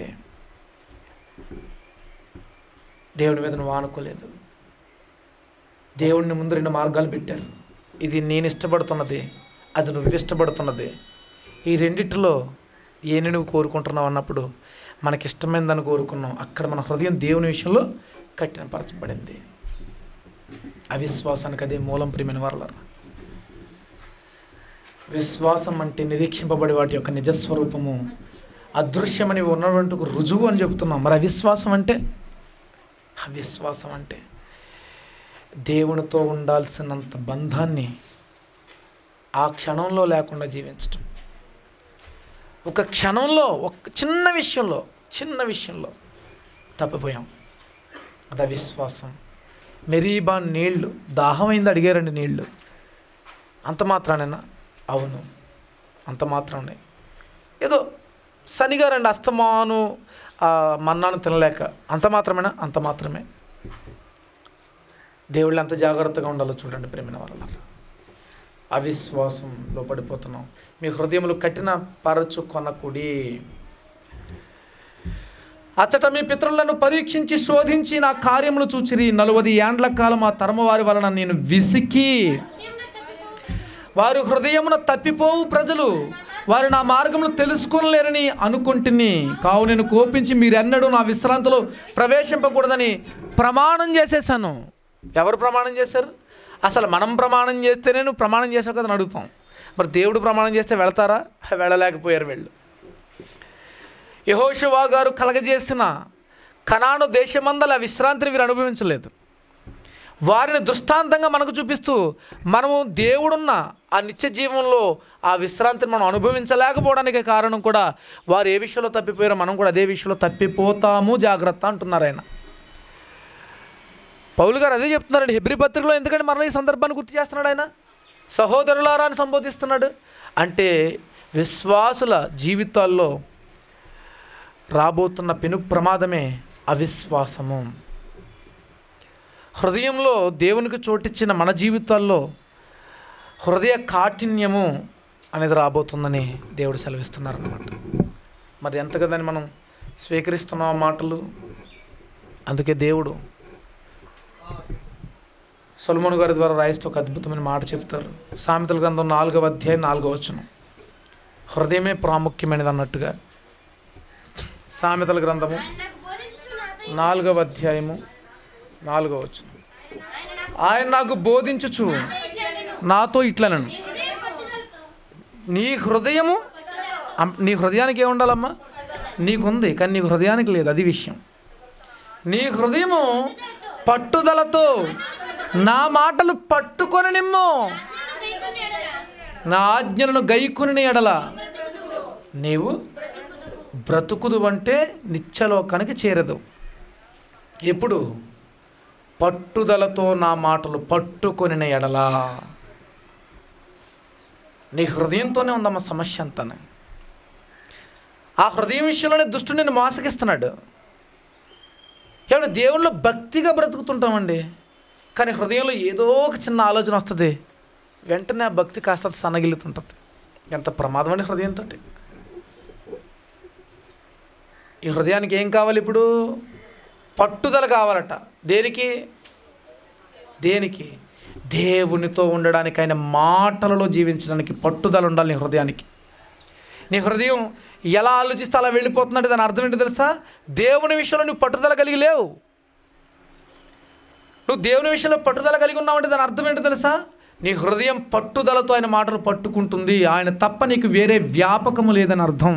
దేవుని మీద నువ్వు ఆనుకోలేదు దేవుడిని ముందు రెండు మార్గాలు పెట్టారు ఇది నేను ఇష్టపడుతున్నది అది నువ్వు ఇష్టపడుతున్నది ఈ రెండిటిలో ఏని నువ్వు కోరుకుంటున్నావు అన్నప్పుడు మనకి ఇష్టమైనదని కోరుకున్నాం అక్కడ మన హృదయం దేవుని విషయంలో కఠినపరచబడింది అవిశ్వాసానికి అదే మూలం ప్రియమైన వారలారా విశ్వాసం అంటే నిరీక్షింపబడి వాటి యొక్క నిజస్వరూపము అదృశ్యమని ఉన్నటువంటి ఒక రుజువు అని చెప్తున్నాం మరి అవిశ్వాసం అంటే అవిశ్వాసం అంటే దేవునితో ఉండాల్సినంత బంధాన్ని ఆ క్షణంలో లేకుండా జీవించటం ఒక క్షణంలో ఒక చిన్న విషయంలో చిన్న విషయంలో తప్పిపోయాం అది అవిశ్వాసం మెరీబా నీళ్లు దాహమైంది అడిగారండి నీళ్లు అంత మాత్రానేనా అవును అంత మాత్రమే ఏదో శనిగా రండి అస్తమాను ఆ మన్నాను తినలేక అంత మాత్రమేనా అంత మాత్రమే దేవుళ్ళు ఎంత జాగ్రత్తగా ఉండాలో చూడండి ప్రేమిన వాళ్ళ అవిశ్వాసంలో పడిపోతున్నాం మీ హృదయములు కఠిన పరచు కొనకుడి అచ్చట మీ పితరులను పరీక్షించి శోధించి నా కార్యములు చూచిరి నలువది ఏండ్ల కాలం ఆ తరమ వారి వలన నేను విసికి వారు హృదయమున తప్పిపోవు ప్రజలు వారు నా మార్గములు తెలుసుకోలేరని అనుకుంటుని కావు నేను కోపించి మీరెన్నడూ నా విశ్రాంతిలో ప్రవేశింపకూడదని ప్రమాణం చేసేసాను ఎవరు ప్రమాణం చేశారు అసలు మనం ప్రమాణం చేస్తేనే నువ్వు ప్రమాణం చేసావు కదా అని అడుగుతాం మరి దేవుడు ప్రమాణం చేస్తే వెళతారా వెళ్ళలేకపోయారు వెళ్ళు యహోషువా గారు కలగజేసిన కనాను దేశమందల విశ్రాంతిని వీరు అనుభవించలేదు వారిని దృష్టాంతంగా మనకు చూపిస్తూ మనము దేవుడున్న ఆ నిత్య జీవంలో ఆ విశ్రాంతిని మనం అనుభవించలేకపోవడానికి కారణం కూడా వారు ఏ విషయంలో తప్పిపోయారో మనం కూడా అదే విషయంలో తప్పిపోతాము జాగ్రత్త అంటున్నారు ఆయన పౌలు గారు అదే చెప్తున్నారండి హెబ్రి పత్రికలో ఎందుకంటే మనం ఈ సందర్భాన్ని గుర్తు చేస్తున్నాడు ఆయన సహోదరులారా అని సంబోధిస్తున్నాడు అంటే విశ్వాసుల జీవితాల్లో రాబోతున్న పెను ప్రమాదమే అవిశ్వాసము హృదయంలో దేవునికి చోటిచ్చిన మన జీవితాల్లో హృదయ కాఠిన్యము అనేది రాబోతుందని దేవుడు సెలవిస్తున్నారు అనమాట మరి ఎంతగా దాన్ని మనం స్వీకరిస్తున్నాం ఆ మాటలు అందుకే దేవుడు సొలమోను గారి ద్వారా రాయిస్తూ ఒక అద్భుతమైన మాట చెప్తారు సామెతల గ్రంథం నాలుగవ అధ్యాయం నాలుగవ వచనం హృదయమే ప్రాముఖ్యమైనది అన్నట్టుగా సామెతల గ్రంథము ఆయన నాకు బోధించుచు నాతో నాలుగవ అధ్యాయము నాలుగవ వచనం ఆయన నాకు ఆయన నాకు బోధించుచు ఇట్లనెను. నాతో ఇట్లనను నీ హృదయ పట్టుదలతో నీ హృదయము అం- నీ హృదయానికి ఏముండాలమ్మా నీకుంది కానీ నీ హృదయానికి లేదు అది విషయం నీ హృదయము పట్టుదలతో నా మాటలు పట్టుకొని నిమ్ము దైవని ఎడల నా ఆజ్ఞలను గైకుని ఎడల నీవు బ్రతుకుదు అంటే నిత్యలోకానికి చేరదు ఎప్పుడు పట్టుదలతో నా మాటలు పట్టుకొని ఎడల నీ హృదయంతోనే ఉందమ్మ సమస్య అంతా ఆ హృదయం విషయంలోనే దుష్టుడు నిన్ను మోసగిస్తున్నాడు ఏమన్నా దేవుళ్ళు భక్తిగా బ్రతుకుతుంటామండి కానీ హృదయంలో ఏదో ఒక చిన్న ఆలోచన వస్తుంది వెంటనే ఆ భక్తి కాస్త సన్నగిలుతుంటుంది ఎంత ప్రమాదం అండి హృదయంతో ఈ హృదయానికి ఏం కావాలి ఇప్పుడు పట్టుదల కావాలట దేనికి దేనికి దేవునితో ఉండడానికి ఆయన మాటలలో జీవించడానికి పట్టుదల ఉండాలి నీ హృదయానికి నీ హృదయం ఎలా ఆలోచిస్తే అలా వెళ్ళిపోతుందంటే దాని అర్థం ఏంటో తెలుసా దేవుని విషయంలో నువ్వు పట్టుదల కలిగి లేవు నువ్వు దేవుని విషయంలో పట్టుదల కలిగి ఉన్నావంటే దాని అర్థం ఏంటో తెలుసా నీ హృదయం పట్టుదలతో ఆయన మాటలు పట్టుకుంటుంది ఆయన తప్ప నీకు వేరే వ్యాపకము లేదని అర్థం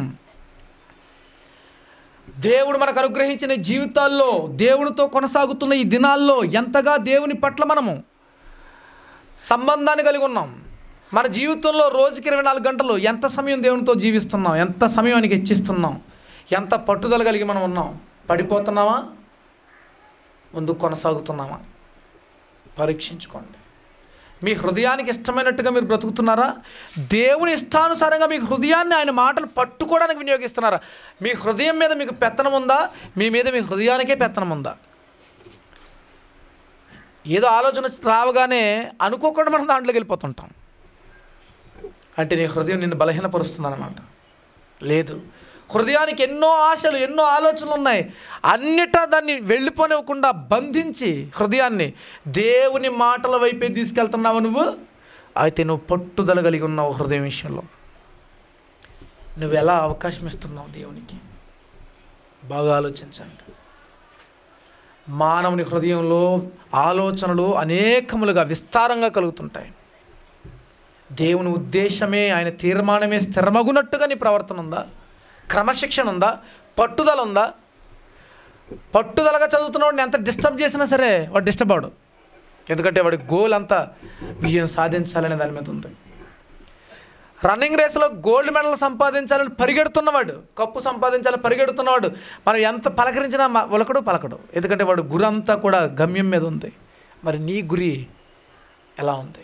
దేవుడు మనకు అనుగ్రహించిన జీవితాల్లో దేవునితో కొనసాగుతున్న ఈ దినాల్లో ఎంతగా దేవుని పట్ల మనము సంబంధాన్ని కలిగి ఉన్నాం మన జీవితంలో రోజుకి ఇరవై నాలుగు గంటలు ఎంత సమయం దేవునితో జీవిస్తున్నాం ఎంత సమయం ఆయనకి ఇచ్చిస్తున్నాం ఎంత పట్టుదల కలిగి మనం ఉన్నాం పడిపోతున్నావా ముందుకు కొనసాగుతున్నామా పరీక్షించుకోండి మీ హృదయానికి ఇష్టమైనట్టుగా మీరు బ్రతుకుతున్నారా దేవుని ఇష్టానుసారంగా మీ హృదయాన్ని ఆయన మాటలు పట్టుకోవడానికి వినియోగిస్తున్నారా మీ హృదయం మీద మీకు పెత్తనం ఉందా మీ మీద మీ హృదయానికే పెత్తనం ఉందా ఏదో ఆలోచన వచ్చి రావగానే అనుకోకుండా మనం దాంట్లోకి వెళ్ళిపోతుంటాం అంటే నీ హృదయం నిన్ను బలహీనపరుస్తుందన్నమాట లేదు హృదయానికి ఎన్నో ఆశలు ఎన్నో ఆలోచనలు ఉన్నాయి అన్నిటా దాన్ని వెళ్ళిపోనివ్వకుండా బంధించి హృదయాన్ని దేవుని మాటల వైపే తీసుకెళ్తున్నావు నువ్వు అయితే నువ్వు పట్టుదల కలిగి ఉన్నావు హృదయం విషయంలో నువ్వు ఎలా అవకాశం ఇస్తున్నావు దేవునికి బాగా ఆలోచించండి మానవుని హృదయంలో ఆలోచనలు అనేకములుగా విస్తారంగా కలుగుతుంటాయి దేవుని ఉద్దేశమే ఆయన తీర్మానమే స్థిరమగునట్టుగా నీ ప్రవర్తన ఉందా క్రమశిక్షణ ఉందా పట్టుదల ఉందా పట్టుదలగా చదువుతున్నవాడిని ఎంత డిస్టర్బ్ చేసినా సరే వాడు డిస్టర్బ్ అవడు ఎందుకంటే వాడి గోల్ అంతా విజయం సాధించాలనే దాని మీద ఉంది రన్నింగ్ రేస్లో గోల్డ్ మెడల్ సంపాదించాలని పరిగెడుతున్నవాడు కప్పు సంపాదించాలని పరిగెడుతున్నవాడు మనం ఎంత పలకరించినా మ- ఒలకడు పలకడు ఎందుకంటే వాడు గురి అంతా కూడా గమ్యం మీద ఉంది మరి నీ గురి ఎలా ఉంది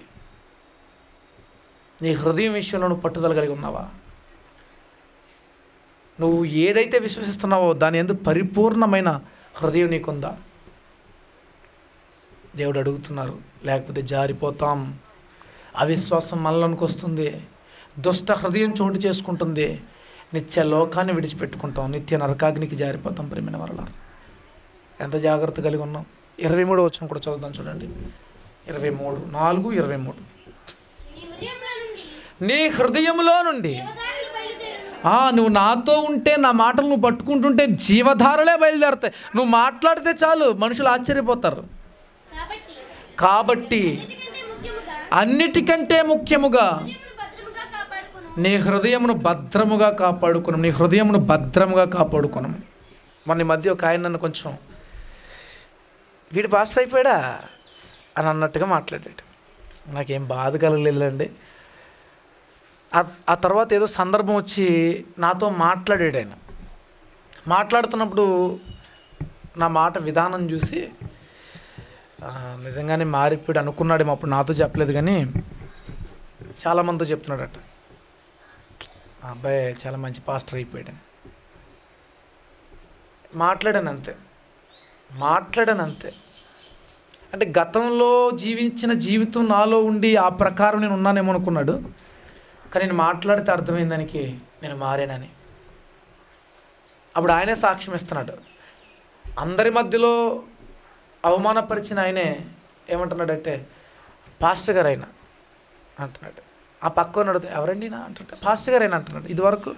నీ హృదయం విషయంలో నువ్వు పట్టుదల కలిగి ఉన్నావా నువ్వు ఏదైతే విశ్వసిస్తున్నావో దాని ఎందుకు పరిపూర్ణమైన హృదయం నీకుందా దేవుడు అడుగుతున్నారు లేకపోతే జారిపోతాం అవిశ్వాసం మనలోనికి వస్తుంది దుష్ట హృదయం చోటు చేసుకుంటుంది నిత్య లోకాన్ని విడిచిపెట్టుకుంటాం నిత్య నరకాగ్నికి జారిపోతాం ప్రేమిన వరల ఎంత జాగ్రత్త కలిగి ఉన్నాం ఇరవై మూడు వచ్చిన కూడా చదువుదాం చూడండి ఇరవై మూడు నాలుగు ఇరవై మూడు నీ హృదయంలో నుండి నీ హృదయంలో నుండి దేవదారులు బయలుదేరును ఆ, నువ్వు నాతో ఉంటే నా మాటలు నువ్వు పట్టుకుంటుంటే జీవధారలే బయలుదేరుతాయి నువ్వు మాట్లాడితే చాలు మనుషులు ఆశ్చర్యపోతారు కాబట్టి కాబట్టి అన్నిటికంటే ముఖ్యముగా అన్నిటికంటే ముఖ్యముగా హృదయమును భద్రముగా కాపాడుకును నీ హృదయమును భద్రముగా కాపాడుకున్నాం నీ హృదయమును భద్రముగా కాపాడుకున్నాం మన ఈ మధ్య ఒక ఆయన నన్ను కొంచెం వీడు పాస్టర్ అయిపోయాడా అని అన్నట్టుగా మాట్లాడాడు నాకేం బాధ కలగలేదండి ఆ- ఆ తర్వాత ఏదో సందర్భం వచ్చి నాతో మాట్లాడాడు ఆయన మాట్లాడుతున్నప్పుడు నా మాట విధానం చూసి ఆ, నిజంగానే మారిపోయాడు అనుకున్నాడేమో అప్పుడు నాతో చెప్పలేదు కానీ చాలామందితో చెప్తున్నాడట ఆ అబ్బాయి చాలా మంచి పాస్టర్ అయిపోయాడు మాట్లాడాను అంతే మాట్లాడాను అంతే అంటే గతంలో జీవించిన జీవితం నాలో ఉండి ఆ ప్రకారం నేను ఉన్నానేమో అనుకున్నాడు కానీ నేను మాట్లాడితే అర్థమైంది దానికి నేను మారానని అప్పుడు ఆయనే సాక్ష్యం ఇస్తున్నాడు అందరి మధ్యలో అవమానపరిచిన ఆయనే ఏమంటున్నాడంటే పాస్టర్ గారు ఆయన అంటున్నాడు ఆ పక్క ఉన్నాడు ఎవరండి నా అంటుంటే పాస్టర్ గారు ఆయన అంటున్నాడు ఇదివరకు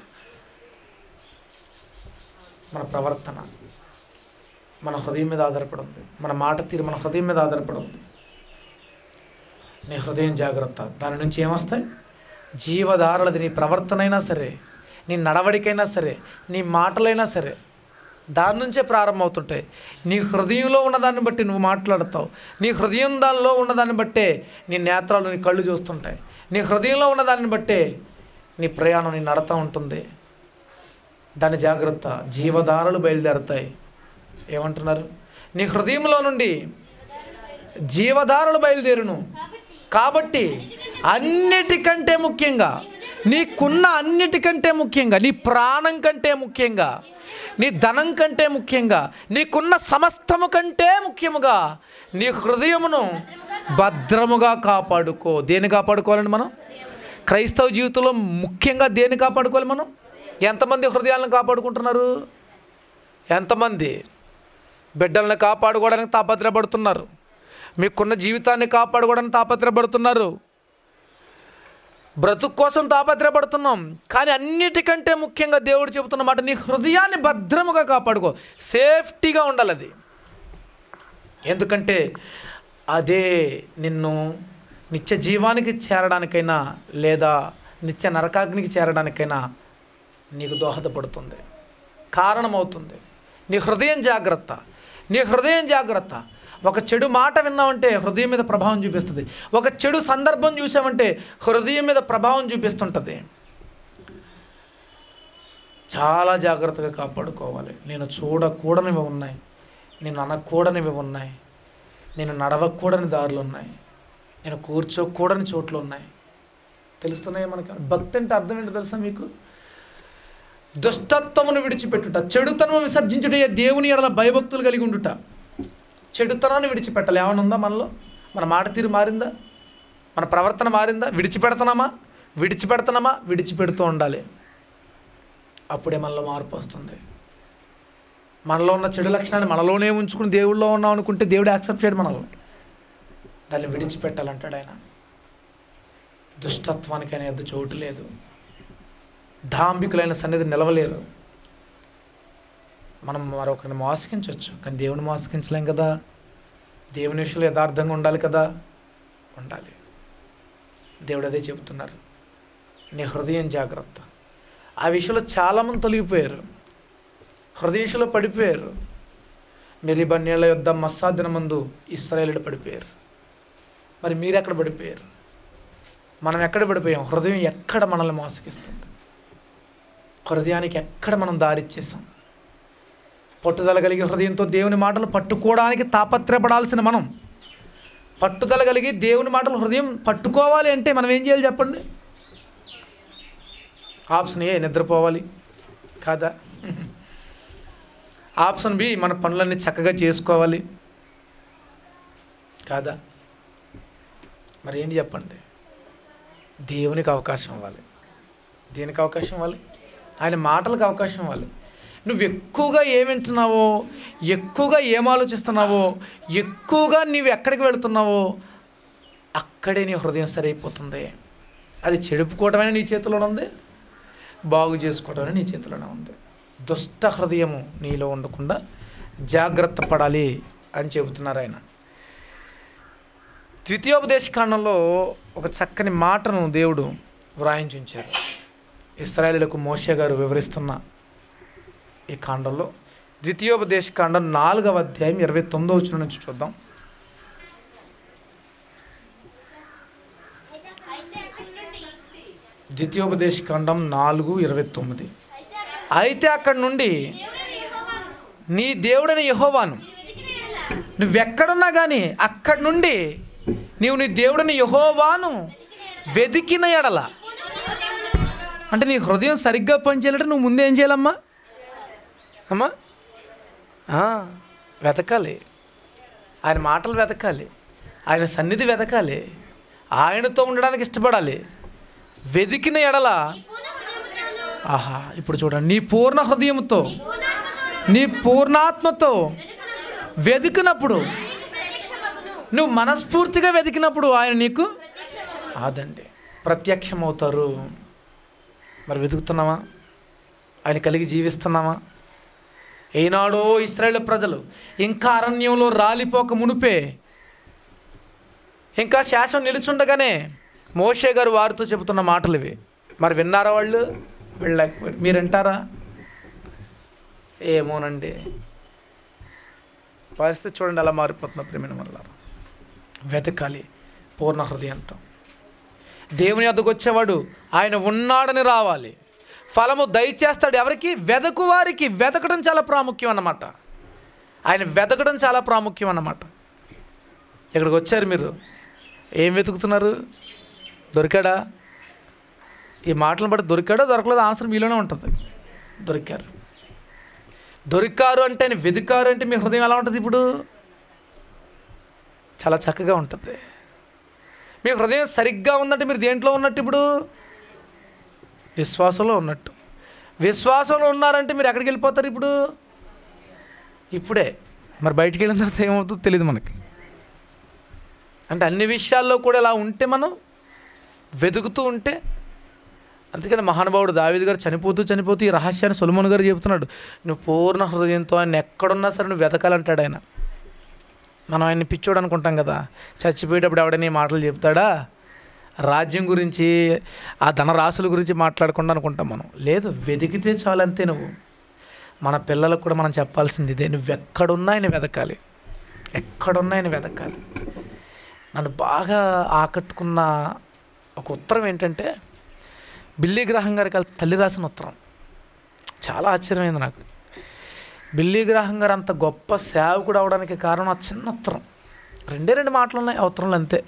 మన ప్రవర్తన మన హృదయం మీద ఆధారపడి ఉంది మన మాట తీరు మన హృదయం మీద ఆధారపడి ఉంది నీ హృదయం జాగ్రత్త దాని నుంచి ఏమొస్తాయి జీవధారలది నీ ప్రవర్తన అయినా సరే నీ నడవడికైనా సరే నీ మాటలైనా సరే దాని నుంచే ప్రారంభమవుతుంటాయి నీ హృదయంలో ఉన్నదాన్ని బట్టి నువ్వు మాట్లాడతావు నీ హృదయం దానిలో ఉన్నదాన్ని బట్టే నీ నేత్రాలు నీ కళ్ళు చూస్తుంటాయి నీ హృదయంలో ఉన్నదాన్ని బట్టే నీ ప్రయాణం నీ నడత ఉంటుంది దాని జాగ్రత్త జీవధారలు బయలుదేరుతాయి ఏమంటున్నారు నీ హృదయంలో నుండి జీవధారలు బయలుదేరును కాబట్టి అన్నిటికంటే ముఖ్యంగా నీకున్న అన్నిటికంటే ముఖ్యంగా నీ ప్రాణం కంటే ముఖ్యంగా నీ ధనం కంటే ముఖ్యంగా నీకున్న సమస్తము కంటే ముఖ్యముగా నీ హృదయమును భద్రముగా కాపాడుకో దేన్ని కాపాడుకోవాలండి మనం క్రైస్తవ జీవితంలో ముఖ్యంగా దేన్ని కాపాడుకోవాలి మనం ఎంతమంది హృదయాలను కాపాడుకుంటున్నారు ఎంతమంది బిడ్డల్ని కాపాడుకోవడానికి తాపత్రపడుతున్నారు మీకున్న జీవితాన్ని కాపాడుకోవడానికి తాపత్రపడుతున్నారు బ్రతుకు కోసం తాపత్రపడుతున్నాం కానీ అన్నిటికంటే ముఖ్యంగా దేవుడు చెబుతున్న మాట నీ హృదయాన్ని భద్రముగా కాపాడుకో సేఫ్టీగా ఉండాలి అది ఎందుకంటే అదే నిన్ను నిత్య జీవానికి చేరడానికైనా లేదా నిత్య నరకాగ్నికి చేరడానికైనా నీకు దోహదపడుతుంది కారణమవుతుంది నీ హృదయం జాగ్రత్త నీ హృదయం జాగ్రత్త ఒక చెడు మాట విన్నామంటే హృదయం మీద ప్రభావం చూపిస్తుంది ఒక చెడు సందర్భం చూసామంటే హృదయం మీద ప్రభావం చూపిస్తుంటుంది చాలా జాగ్రత్తగా కాపాడుకోవాలి నేను చూడకూడనివి ఉన్నాయి నేను అనకూడనివి ఉన్నాయి నేను నడవకూడని దారులు ఉన్నాయి నేను కూర్చోకూడని చోట్లు ఉన్నాయి తెలుస్తున్నాయి మనకి భక్తి అంటే అర్థం ఏంటో తెలుసా మీకు దుష్టత్వమును విడిచిపెట్టుట చెడుతనము విసర్జించుట దేవుని ఎడల భయభక్తులు కలిగి ఉండుట చెడుతనాన్ని విడిచిపెట్టాలి ఏమైనా ఉందా మనలో మన మాట తీరు మారిందా మన ప్రవర్తన మారిందా విడిచిపెడుతున్నామా విడిచిపెడుతున్నామా విడిచిపెడుతూ ఉండాలి అప్పుడే మనలో మార్పు వస్తుంది మనలో ఉన్న చెడు లక్షణాన్ని మనలోనే ఉంచుకుని దేవుళ్ళో ఉన్నాం అనుకుంటే దేవుడు యాక్సెప్ట్ చేయడు మనల్ని దాన్ని విడిచిపెట్టాలంటాడు ఆయన దుష్టత్వానికి ఆయన ఎద్దు చోటు లేదు డాంబికులైన సన్నిధి నిలవలేరు మనం మరొకరిని మోసగించవచ్చు కానీ దేవుని మోసగించలేం కదా దేవుని విషయంలో యథార్థంగా ఉండాలి కదా ఉండాలి దేవుడు అదే చెబుతున్నారు నీ హృదయం జాగ్రత్త ఆ విషయంలో చాలామంది తొలగిపోయారు హృదయ విషయంలో పడిపోయారు మెరిబ నీళ్ళ యొద్ద మస్సాదిన మందు ఇస్రాయేలుడు పడిపోయారు మరి మీరు ఎక్కడ పడిపోయారు మనం ఎక్కడ పడిపోయాం హృదయం ఎక్కడ మనల్ని మోసగిస్తుంది హృదయానికి ఎక్కడ మనం దారిచ్చేసాం పట్టుదల కలిగి హృదయంతో దేవుని మాటలు పట్టుకోవడానికి తాపత్రయపడాల్సిన మనం పట్టుదల కలిగి దేవుని మాటలు హృదయం పట్టుకోవాలి అంటే మనం ఏం చేయాలి చెప్పండి ఆప్షన్ ఏ నిద్రపోవాలి కాదా ఆప్షన్ బి మన పనులన్నీ చక్కగా చేసుకోవాలి కాదా మరి ఏంటి చెప్పండి దేవునికి అవకాశం ఇవ్వాలి దేనికి అవకాశం ఇవ్వాలి ఆయన మాటలకు అవకాశం ఇవ్వాలి నువ్వు ఎక్కువగా ఏం వింటున్నావో ఎక్కువగా ఏం ఆలోచిస్తున్నావో ఎక్కువగా నీవు ఎక్కడికి వెళుతున్నావో అక్కడే నీ హృదయం సరైపోతుంది అది చెడుపుకోవటమే నీ చేతిలోనే ఉంది బాగు చేసుకోవటమే నీ చేతిలోనే ఉంది దుష్ట హృదయము నీలో ఉండకుండా జాగ్రత్త పడాలి అని చెబుతున్నారు ఆయన ద్వితీయోపదేశ కాండంలో ఒక చక్కని మాటను దేవుడు వ్రాయించి ఉంచారు ఇస్రాయేలీలకు మోషే గారు వివరిస్తున్న ఈ కాండంలో ద్వితీయోపదేశ కాండం నాలుగవ అధ్యాయం ఇరవై తొమ్మిదో వచ్చిన నుంచి చూద్దాం అయితే అక్కడి నుండి ద్వితీయోపదేశ కాండం నాలుగు ఇరవై తొమ్మిది అయితే అయితే అక్కడి నుండి దేవుడైన యెహోవాను నీ దేవుడైన యహోవాను వెతికిన యెడల నువ్వెక్కడున్నా కానీ అక్కడి నుండి నీవు నీ దేవుడిని యహోవాను వెతికిన ఎడల అంటే నీ హృదయం సరిగ్గా పనిచేయాలంటే నువ్వు ముందే ఏం చేయాలమ్మా అమ్మా ఆ, వెతకాలి ఆయన మాటలు వెతకాలి ఆయన సన్నిధి వెతకాలి ఆయనతో ఉండడానికి ఇష్టపడాలి వెతికిన ఎడల ఆహా ఇప్పుడు చూడండి నీ పూర్ణ హృదయంతో నీ పూర్ణాత్మతో వెతికినప్పుడు నువ్వు మనస్ఫూర్తిగా వెతికినప్పుడు ఆయన నీకు అదండి ప్రత్యక్షమవుతారు మరి వెతుకుతున్నామా ఆయన కలిగి జీవిస్తున్నామా ఏనాడో ఇస్రాయేల్ ప్రజలు ఇంకా అరణ్యంలో రాలిపోక మునిపే ఇంకా శాసనం నిలుచుండగానే మోషే గారు వారితో చెబుతున్న మాటలు ఇవి మరి విన్నారా వాళ్ళు వెళ్ళలేకపోయారు మీరు వింటారా ఏమోనండి పరిస్థితి చూడండి ఎలా మారిపోతున్న ప్రేమిన వల్ల వెతకాలి పూర్ణ హృదయంతో దేవుని వద్దకు వచ్చేవాడు ఆయన ఉన్నాడని రావాలి ఫలము దయచేస్తాడు ఎవరికి వెదకు వారికి వెతకడం చాలా ప్రాముఖ్యం అన్నమాట ఆయన వెతకడం చాలా ప్రాముఖ్యం అన్నమాట ఇక్కడికి వచ్చారు మీరు ఏం వెతుకుతున్నారు దొరికాడా ఈ మాటలను బట్టి దొరికాడో దొరకలేదు ఆన్సర్ మీలోనే ఉంటుంది దొరికారు దొరికారు అంటే ఆయన వెతికారు అంటే మీ హృదయం ఎలా ఉంటుంది ఇప్పుడు చాలా చక్కగా ఉంటుంది మీ హృదయం సరిగ్గా ఉందంటే మీరు దేంట్లో ఉన్నట్టు ఇప్పుడు విశ్వాసంలో ఉన్నట్టు విశ్వాసంలో ఉన్నారంటే మీరు ఎక్కడికి వెళ్ళిపోతారు ఇప్పుడు ఇప్పుడే మరి బయటికి వెళ్ళిన తర్వాత ఏమవుతుందో తెలియదు మనకి అంటే అన్ని విషయాల్లో కూడా ఇలా ఉంటే మనం వెతుకుతూ ఉంటే అందుకని మహానుభావుడు దావీదు గారు చనిపోతూ చనిపోతూ ఈ రహస్యాన్ని సొలమోన్ గారు చెబుతున్నాడు నువ్వు పూర్ణ హృదయంతో ఆయన ఎక్కడున్నా సరే నువ్వు వెతకాలంటాడు ఆయన మనం ఆయన్ని పిచ్చోడు అనుకుంటాం కదా చచ్చిపోయేటప్పుడు ఎవడైనా ఈ మాటలు చెప్తాడా రాజ్యం గురించి ఆ ధనరాశుల గురించి మాట్లాడకుండా అనుకుంటాం మనం లేదు వెతికితే చాలు అంతే నువ్వు మన పిల్లలకు కూడా మనం చెప్పాల్సింది ఇదే నువ్వు ఎక్కడున్నా ఆయన వెతకాలి ఎక్కడున్నా ఆయన వెతకాలి నన్ను బాగా ఆకట్టుకున్న ఒక ఉత్తరం ఏంటంటే బిల్లీ గ్రహం గారికి వాళ్ళ తల్లి రాసిన ఉత్తరం చాలా ఆశ్చర్యమైంది నాకు బిల్లీ గ్రహం గారు అంత గొప్ప సేవకుడు అవడానికి కారణం ఆ చిన్న ఉత్తరం రెండే రెండు మాటలు ఉన్నాయి ఆ ఉత్తరంలో అంతే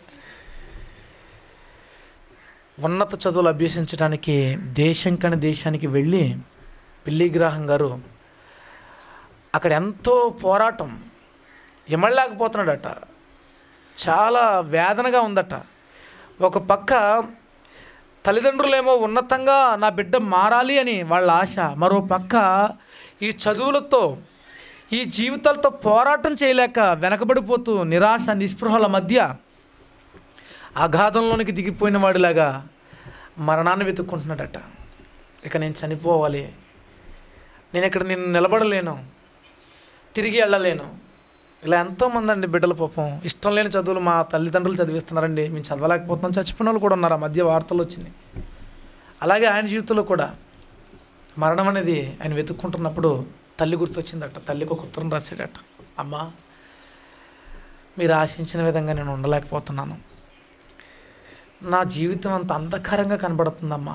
ఉన్నత చదువులు అభ్యసించడానికి దేశం కాని దేశానికి వెళ్ళి బిల్లీ గ్రహం గారు అక్కడ ఎంతో పోరాటం ఇమడలేకపోతున్నాడట చాలా వేదనగా ఉందట ఒక పక్క తల్లిదండ్రులేమో ఉన్నతంగా నా బిడ్డ మారాలి అని వాళ్ళ ఆశ మరో పక్క ఈ చదువులతో ఈ జీవితాలతో పోరాటం చేయలేక వెనకబడిపోతూ నిరాశ నిస్పృహల మధ్య అగాధంలోనికి దిగిపోయిన వాడిలాగా మరణాన్ని వెతుక్కుంటున్నాడట ఇక నేను చనిపోవాలి నేను ఇక్కడ నేను నిలబడలేను తిరిగి వెళ్ళలేను ఇలా ఎంతోమంది అండి బిడ్డల పాపం ఇష్టం లేని చదువులు మా తల్లిదండ్రులు చదివిస్తున్నారండి మేము చదవలేకపోతున్నాం చచ్చిపోయిన వాళ్ళు కూడా ఉన్నారు ఆ మధ్య వార్తలు వచ్చినాయి అలాగే ఆయన జీవితంలో కూడా మరణం అనేది ఆయన వెతుక్కుంటున్నప్పుడు తల్లి గుర్తొచ్చిందట తల్లికి ఒక ఉత్తరం రాశాడట అమ్మా మీరు ఆశించిన విధంగా నేను ఉండలేకపోతున్నాను నా జీవితం అంత అంధకారంగా కనబడుతుందమ్మా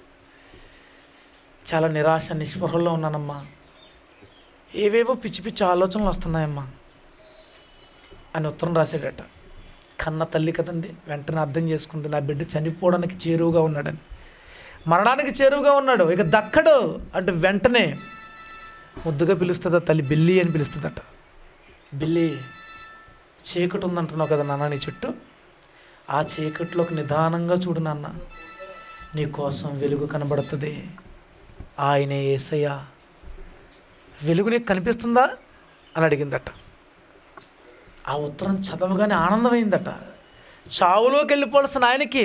చాలా నిరాశ నిస్పృహల్లో ఉన్నానమ్మా ఏవేవో పిచ్చి పిచ్చి ఆలోచనలు వస్తున్నాయమ్మా అని ఉత్తరం రాశాడట కన్న తల్లి కదండి వెంటనే అర్థం చేసుకుంది నా బిడ్డ చనిపోవడానికి చేరువుగా ఉన్నాడని మరణానికి చేరువుగా ఉన్నాడు ఇక దక్కడు అంటే వెంటనే ముద్దుగా పిలుస్తుందా తల్లి బిల్లి అని పిలుస్తుందట బిల్లి చీకటి ఉందంటున్నావు కదా నాన్న నీ చుట్టూ ఆ చీకట్లోకి నిదానంగా చూడు నాన్న నీ కోసం వెలుగు కనబడుతుంది ఆయనే ఏసయ్య వెలుగు నీకు కనిపిస్తుందా అని అడిగిందట ఆ ఉత్తరం చదవగానే ఆనందమైందట చావులోకి వెళ్ళిపోవాల్సిన ఆయనకి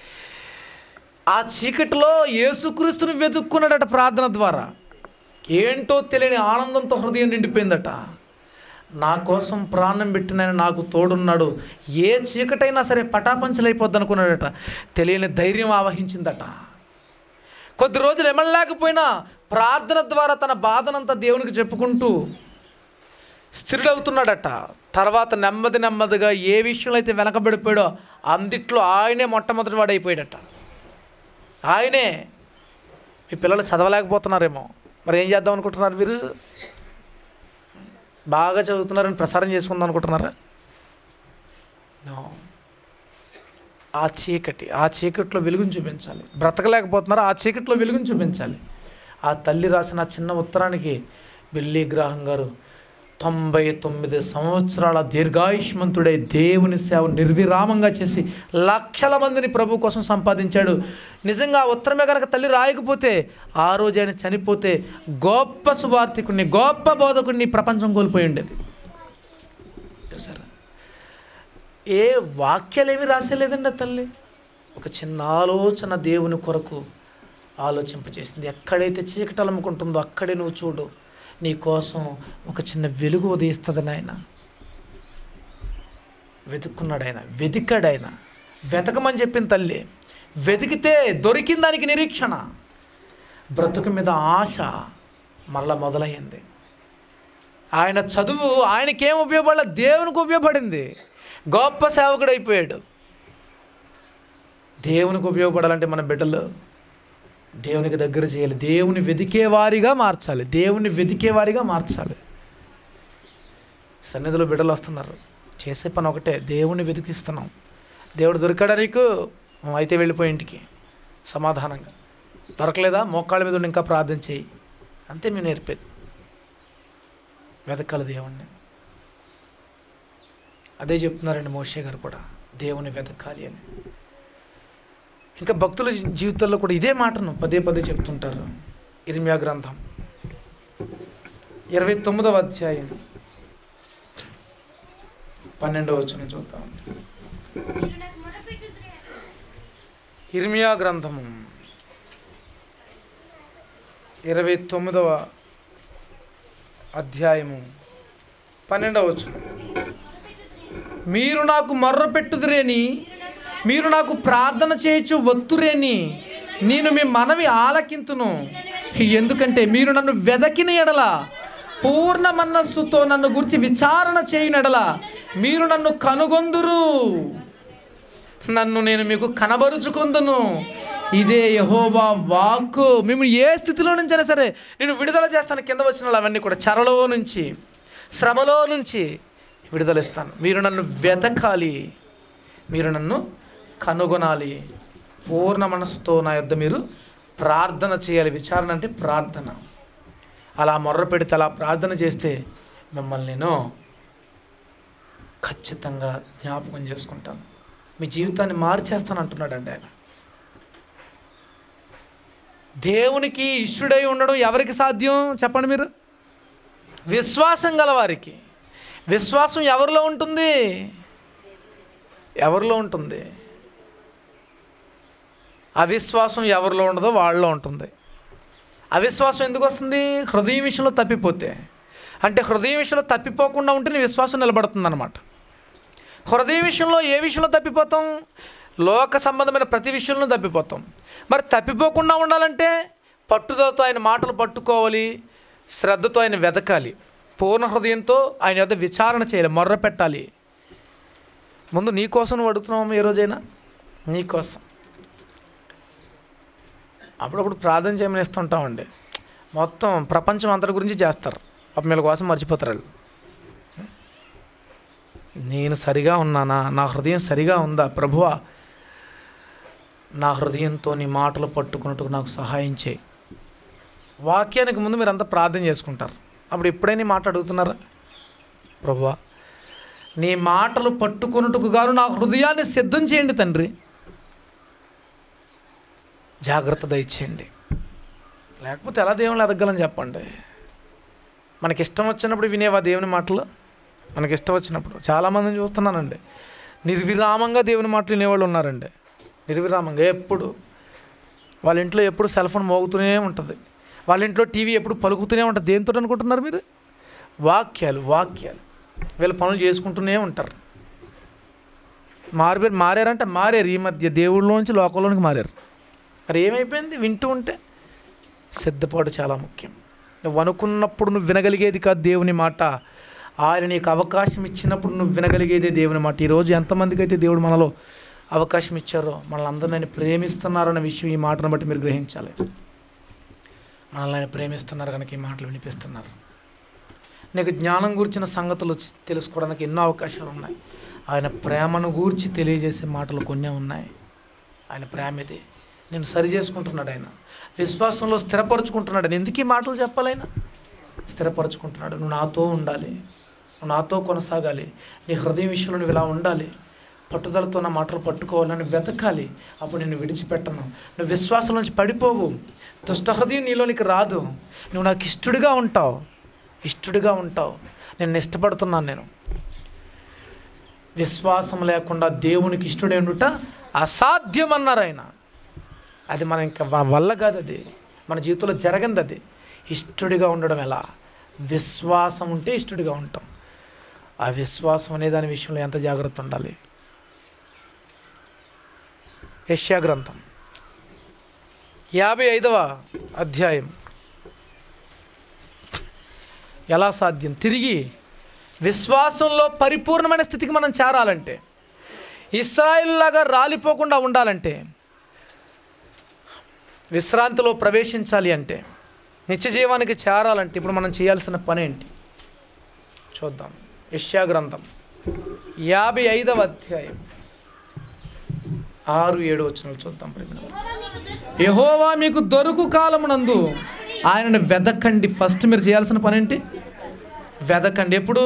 ఆ చీకటిలో యేసుక్రీస్తుని వెతుక్కున్నాడట ప్రార్థన ద్వారా ఏంటో తెలియని ఆనందంతో హృదయం నిండిపోయిందట నా కోసం ప్రాణం పెట్టిన ఆయన నాకు తోడున్నాడు ఏ చీకటైనా సరే పటాపంచలైపోద్ది అనుకున్నాడట తెలియని ధైర్యం ఆవహించిందట కొద్ది రోజులు ఎమడలేకపోయినా ప్రార్థన ద్వారా తన బాధనంతా దేవునికి చెప్పుకుంటూ స్థిరుడవుతున్నాడట తర్వాత నెమ్మది నెమ్మదిగా ఏ విషయంలో అయితే వెనకబడిపోయాడో అందిట్లో ఆయనే మొట్టమొదటి వాడైపోయాడట ఆయనే మీ పిల్లలు చదవలేకపోతున్నారేమో మరి ఏం చేద్దాం అనుకుంటున్నారు మీరు బాగా చదువుతున్నారని ప్రసారం చేసుకుందాం అనుకుంటున్నారా No. ఆ చీకటి ఆ చీకట్లో వెలుగుని చూపించాలి బ్రతకలేకపోతున్నారా ఆ చీకట్లో వెలుగుని చూపించాలి ఆ తల్లి రాసిన ఆ చిన్న ఉత్తరానికి బిల్లీ గ్రాహం గారు తొంభై తొమ్మిది సంవత్సరాల దీర్ఘాయుష్మంతుడై దేవుని సేవ నిర్విరామంగా చేసి లక్షల మందిని ప్రభు కోసం సంపాదించాడు నిజంగా ఆ ఉత్తరమే కనుక తల్లి రాయకపోతే ఆ రోజు ఆయన చనిపోతే గొప్ప సువార్థికుడిని గొప్ప బోధకుడిని ప్రపంచం కోల్పోయి ఉండేది చూసారా ఏ వాక్యాలు ఏమి రాసేలేదండి ఆ తల్లి ఒక చిన్న ఆలోచన దేవుని కొరకు ఆలోచింపచేసింది ఎక్కడైతే చీకటి అలముకుంటుందో అక్కడే నువ్వు చూడు నీ కోసం ఒక చిన్న వెలుగు ఉదయిస్తుంది నాయన వెతుక్కున్నాడు ఆయన వెతికాడు ఆయన వెతకమని చెప్పిన తల్లి వెతికితే దొరికిన దానికి నిరీక్షణ బ్రతుకు మీద ఆశ మరలా మొదలయ్యింది ఆయన చదువు ఆయనకేం ఉపయోగపడలే దేవునికి ఉపయోగపడింది గొప్ప సేవకుడు అయిపోయాడు దేవునికి ఉపయోగపడాలంటే మన బిడ్డలు దేవునికి దగ్గర చేయాలి దేవుని వెతికేవారిగా మార్చాలి దేవుని వెతికేవారిగా మార్చాలి సన్నిధిలో బిడ్డలు వస్తున్నారు చేసే పని ఒకటే దేవుని వెతికిస్తున్నాం దేవుడు దొరికాడా నీకు "ఉం, అయితే వెళ్ళిపోయి ఇంటికి సమాధానంగా దొరకలేదా మోకాళ్ళ మీద ఉండి ఇంకా ప్రార్థన చేయి అంతే మేము నేర్పేది వెతకాలి దేవుణ్ణి అదే చెప్తున్నారండి మోషే గారు కూడా దేవుని వెతకాలి అని ఇంకా భక్తుల జీ- జీవితాల్లో కూడా ఇదే మాటను పదే పదే చెప్తుంటారు ఇర్మియా గ్రంథం ఇరవై తొమ్మిదవ అధ్యాయం పన్నెండవ వచ్చిన చూద్దాం మీరు నాకు మొరపెట్టుదురే ఇర్మియా గ్రంథము ఇరవై తొమ్మిదవ అధ్యాయము పన్నెండవ వచ్చిన మీరు నాకు మొర్ర పెట్టుదురేని మీరు నాకు ప్రార్థన చేయొచ్చు వత్తురేని నేను మీ మనవి ఆలకింతును ఎందుకంటే మీరు నన్ను వెదకిన ఎడల పూర్ణ మనస్సుతో నన్ను గురించి విచారణ చేయని ఎడల మీరు నన్ను కనుగొందురు నన్ను నేను మీకు కనబరుచుకుందును ఇదే యహోవా వాక్కు మేము ఏ స్థితిలో నుంచైనా సరే నేను విడుదల చేస్తాను కింద వచ్చిన వాళ్ళు అవన్నీ కూడా చెరలో నుంచి శ్రమలో నుంచి విడుదల ఇస్తాను మీరు నన్ను వెతకాలి మీరు నన్ను కనుగొనాలి పూర్ణ మనసుతో నా యొద్ద మీరు ప్రార్థన చేయాలి విచారణ అంటే ప్రార్థన అలా మొర్ర పెడితే అలా ప్రార్థన చేస్తే మిమ్మల్ని నేను ఖచ్చితంగా జ్ఞాపకం చేసుకుంటాను మీ జీవితాన్ని మార్చేస్తాను అంటున్నాడండి ఆయన దేవునికి ఇష్టుడై ఉండడం ఎవరికి సాధ్యం చెప్పండి మీరు విశ్వాసం గలవారికి విశ్వాసం ఎవరిలో ఉంటుంది ఎవరిలో ఉంటుంది అవిశ్వాసం ఎవరిలో ఉండదో వాళ్ళలో ఉంటుంది అవిశ్వాసం ఎందుకు వస్తుంది హృదయం విషయంలో తప్పిపోతే అంటే హృదయం విషయంలో తప్పిపోకుండా ఉంటే నీ విశ్వాసం నిలబడుతుంది అనమాట హృదయ విషయంలో ఏ విషయంలో తప్పిపోతాం లోక సంబంధమైన ప్రతి విషయంలో తప్పిపోతాం మరి తప్పిపోకుండా ఉండాలంటే పట్టుదలతో ఆయన మాటలు పట్టుకోవాలి శ్రద్ధతో ఆయన వెతకాలి పూర్ణ హృదయంతో ఆయన యొద్ద విచారణ చేయాలి మొర్ర పెట్టాలి ముందు నీ కోసం నువ్వు అడుగుతున్నావు ఏ రోజైనా నీ కోసం అప్పుడప్పుడు ప్రార్థన చేయమని ఇస్తుంటామండి మొత్తం ప్రపంచం అంతటి గురించి చేస్తారు పాపం వీళ్ళ కోసం మర్చిపోతారు వాళ్ళు నేను సరిగా ఉన్నానా నా హృదయం సరిగా ఉందా ప్రభువా నా హృదయంతో నీ మాటలు పట్టుకున్నట్టుకు నాకు సహాయం చేయి వాక్యానికి ముందు మీరు అంతా ప్రార్థన చేసుకుంటారు అప్పుడు ఎప్పుడైనా ఈ మాట అడుగుతున్నారా ప్రభువా నీ మాటలు పట్టుకున్నట్టుకు గాను నా హృదయాన్ని సిద్ధం చేయండి తండ్రి జాగ్రత్త దయచేయండి లేకపోతే ఎలా దేవుని ఎదగలని చెప్పండి మనకి ఇష్టం వచ్చినప్పుడు వినేవా దేవుని మాటలు మనకి ఇష్టం వచ్చినప్పుడు చాలామందిని చూస్తున్నానండి నిర్విరామంగా దేవుని మాటలు వినేవాళ్ళు ఉన్నారండి నిర్విరామంగా ఎప్పుడు వాళ్ళ ఇంట్లో ఎప్పుడు సెల్ ఫోన్ మోగుతూనే ఉంటుంది వాళ్ళ ఇంట్లో టీవీ ఎప్పుడు పలుకుతూనే ఉంటుంది దేంతో అనుకుంటున్నారు మీరు వాక్యాలు వాక్యాలు వీళ్ళ పనులు చేసుకుంటూనే ఉంటారు మారిపోయి మారారంటే మారారు ఈ మధ్య దేవుళ్ళలోంచి లోకంలోనికి మారారు మరి ఏమైపోయింది వింటూ ఉంటే సిద్ధపాటు చాలా ముఖ్యం నువ్వు అనుకున్నప్పుడు నువ్వు వినగలిగేది కాదు దేవుని మాట ఆయన నీకు అవకాశం ఇచ్చినప్పుడు నువ్వు వినగలిగేదే దేవుని మాట ఈరోజు ఎంతమందికి అయితే దేవుడు మనలో అవకాశం ఇచ్చారో మనల్ని అందరిని ఆయన ప్రేమిస్తున్నారు అన్న విషయం ఈ మాటను బట్టి మీరు గ్రహించాలి మనల్ని ఆయన ప్రేమిస్తున్నారు కనుక ఈ మాటలు వినిపిస్తున్నారు నీకు జ్ఞానం గురించిన సంగతులు చి- తెలుసుకోవడానికి ఎన్నో అవకాశాలు ఉన్నాయి ఆయన ప్రేమను గూర్చి తెలియజేసే మాటలు కొన్ని ఉన్నాయి ఆయన ప్రేమ ఇది నేను సరి చేసుకుంటున్నాడు ఆయన విశ్వాసంలో స్థిరపరచుకుంటున్నాడు ఆయన ఎందుకు ఈ మాటలు చెప్పాలి ఆయన స్థిరపరచుకుంటున్నాడు నువ్వు నాతో ఉండాలి నువ్వు నాతో కొనసాగాలి నీ హృదయం విషయంలో నువ్వు ఇలా ఉండాలి పట్టుదలతో నా మాటలు పట్టుకోవాలి నన్ను వెతకాలి అప్పుడు నేను విడిచిపెట్టను నువ్వు విశ్వాసం నుంచి పడిపోవు దుష్ట హృదయం నీలోనికి రాదు నువ్వు నాకు ఇష్టడిగా ఉంటావు ఇష్టడిగా ఉంటావు నేను ఇష్టపడుతున్నాను నేను విశ్వాసం లేకుండా దేవునికి ఇష్టడే ఉండుట అసాధ్యం అన్నారు ఆయన అది మన ఇంకా వ- వల్ల కాదు అది మన జీవితంలో జరగంది అది ఇష్టడిగా ఉండడం ఎలా విశ్వాసం ఉంటే ఇష్టడిగా ఉంటాం ఆ విశ్వాసం అనే దాని విషయంలో ఎంత జాగ్రత్త ఉండాలి యష్యా గ్రంథం యాభై ఐదవ అధ్యాయం ఎలా సాధ్యం తిరిగి విశ్వాసంలో పరిపూర్ణమైన స్థితికి మనం చేరాలంటే ఇస్రాయిల్ లాగా రాలిపోకుండా ఉండాలంటే విశ్రాంతిలో ప్రవేశించాలి అంటే నిత్య జీవానికి చేరాలంటే ఇప్పుడు మనం చేయాల్సిన పని ఏంటి చూద్దాం యష్యా గ్రంథం యాభై ఐదవ అధ్యాయం ఆరు ఏడు వచ్చిన చూద్దాం ప్రేమ యహోవా మీకు దొరుకు కాలమునందు ఆయనను వెదకండి ఫస్ట్ మీరు చేయాల్సిన పని ఏంటి వెదకండి ఎప్పుడు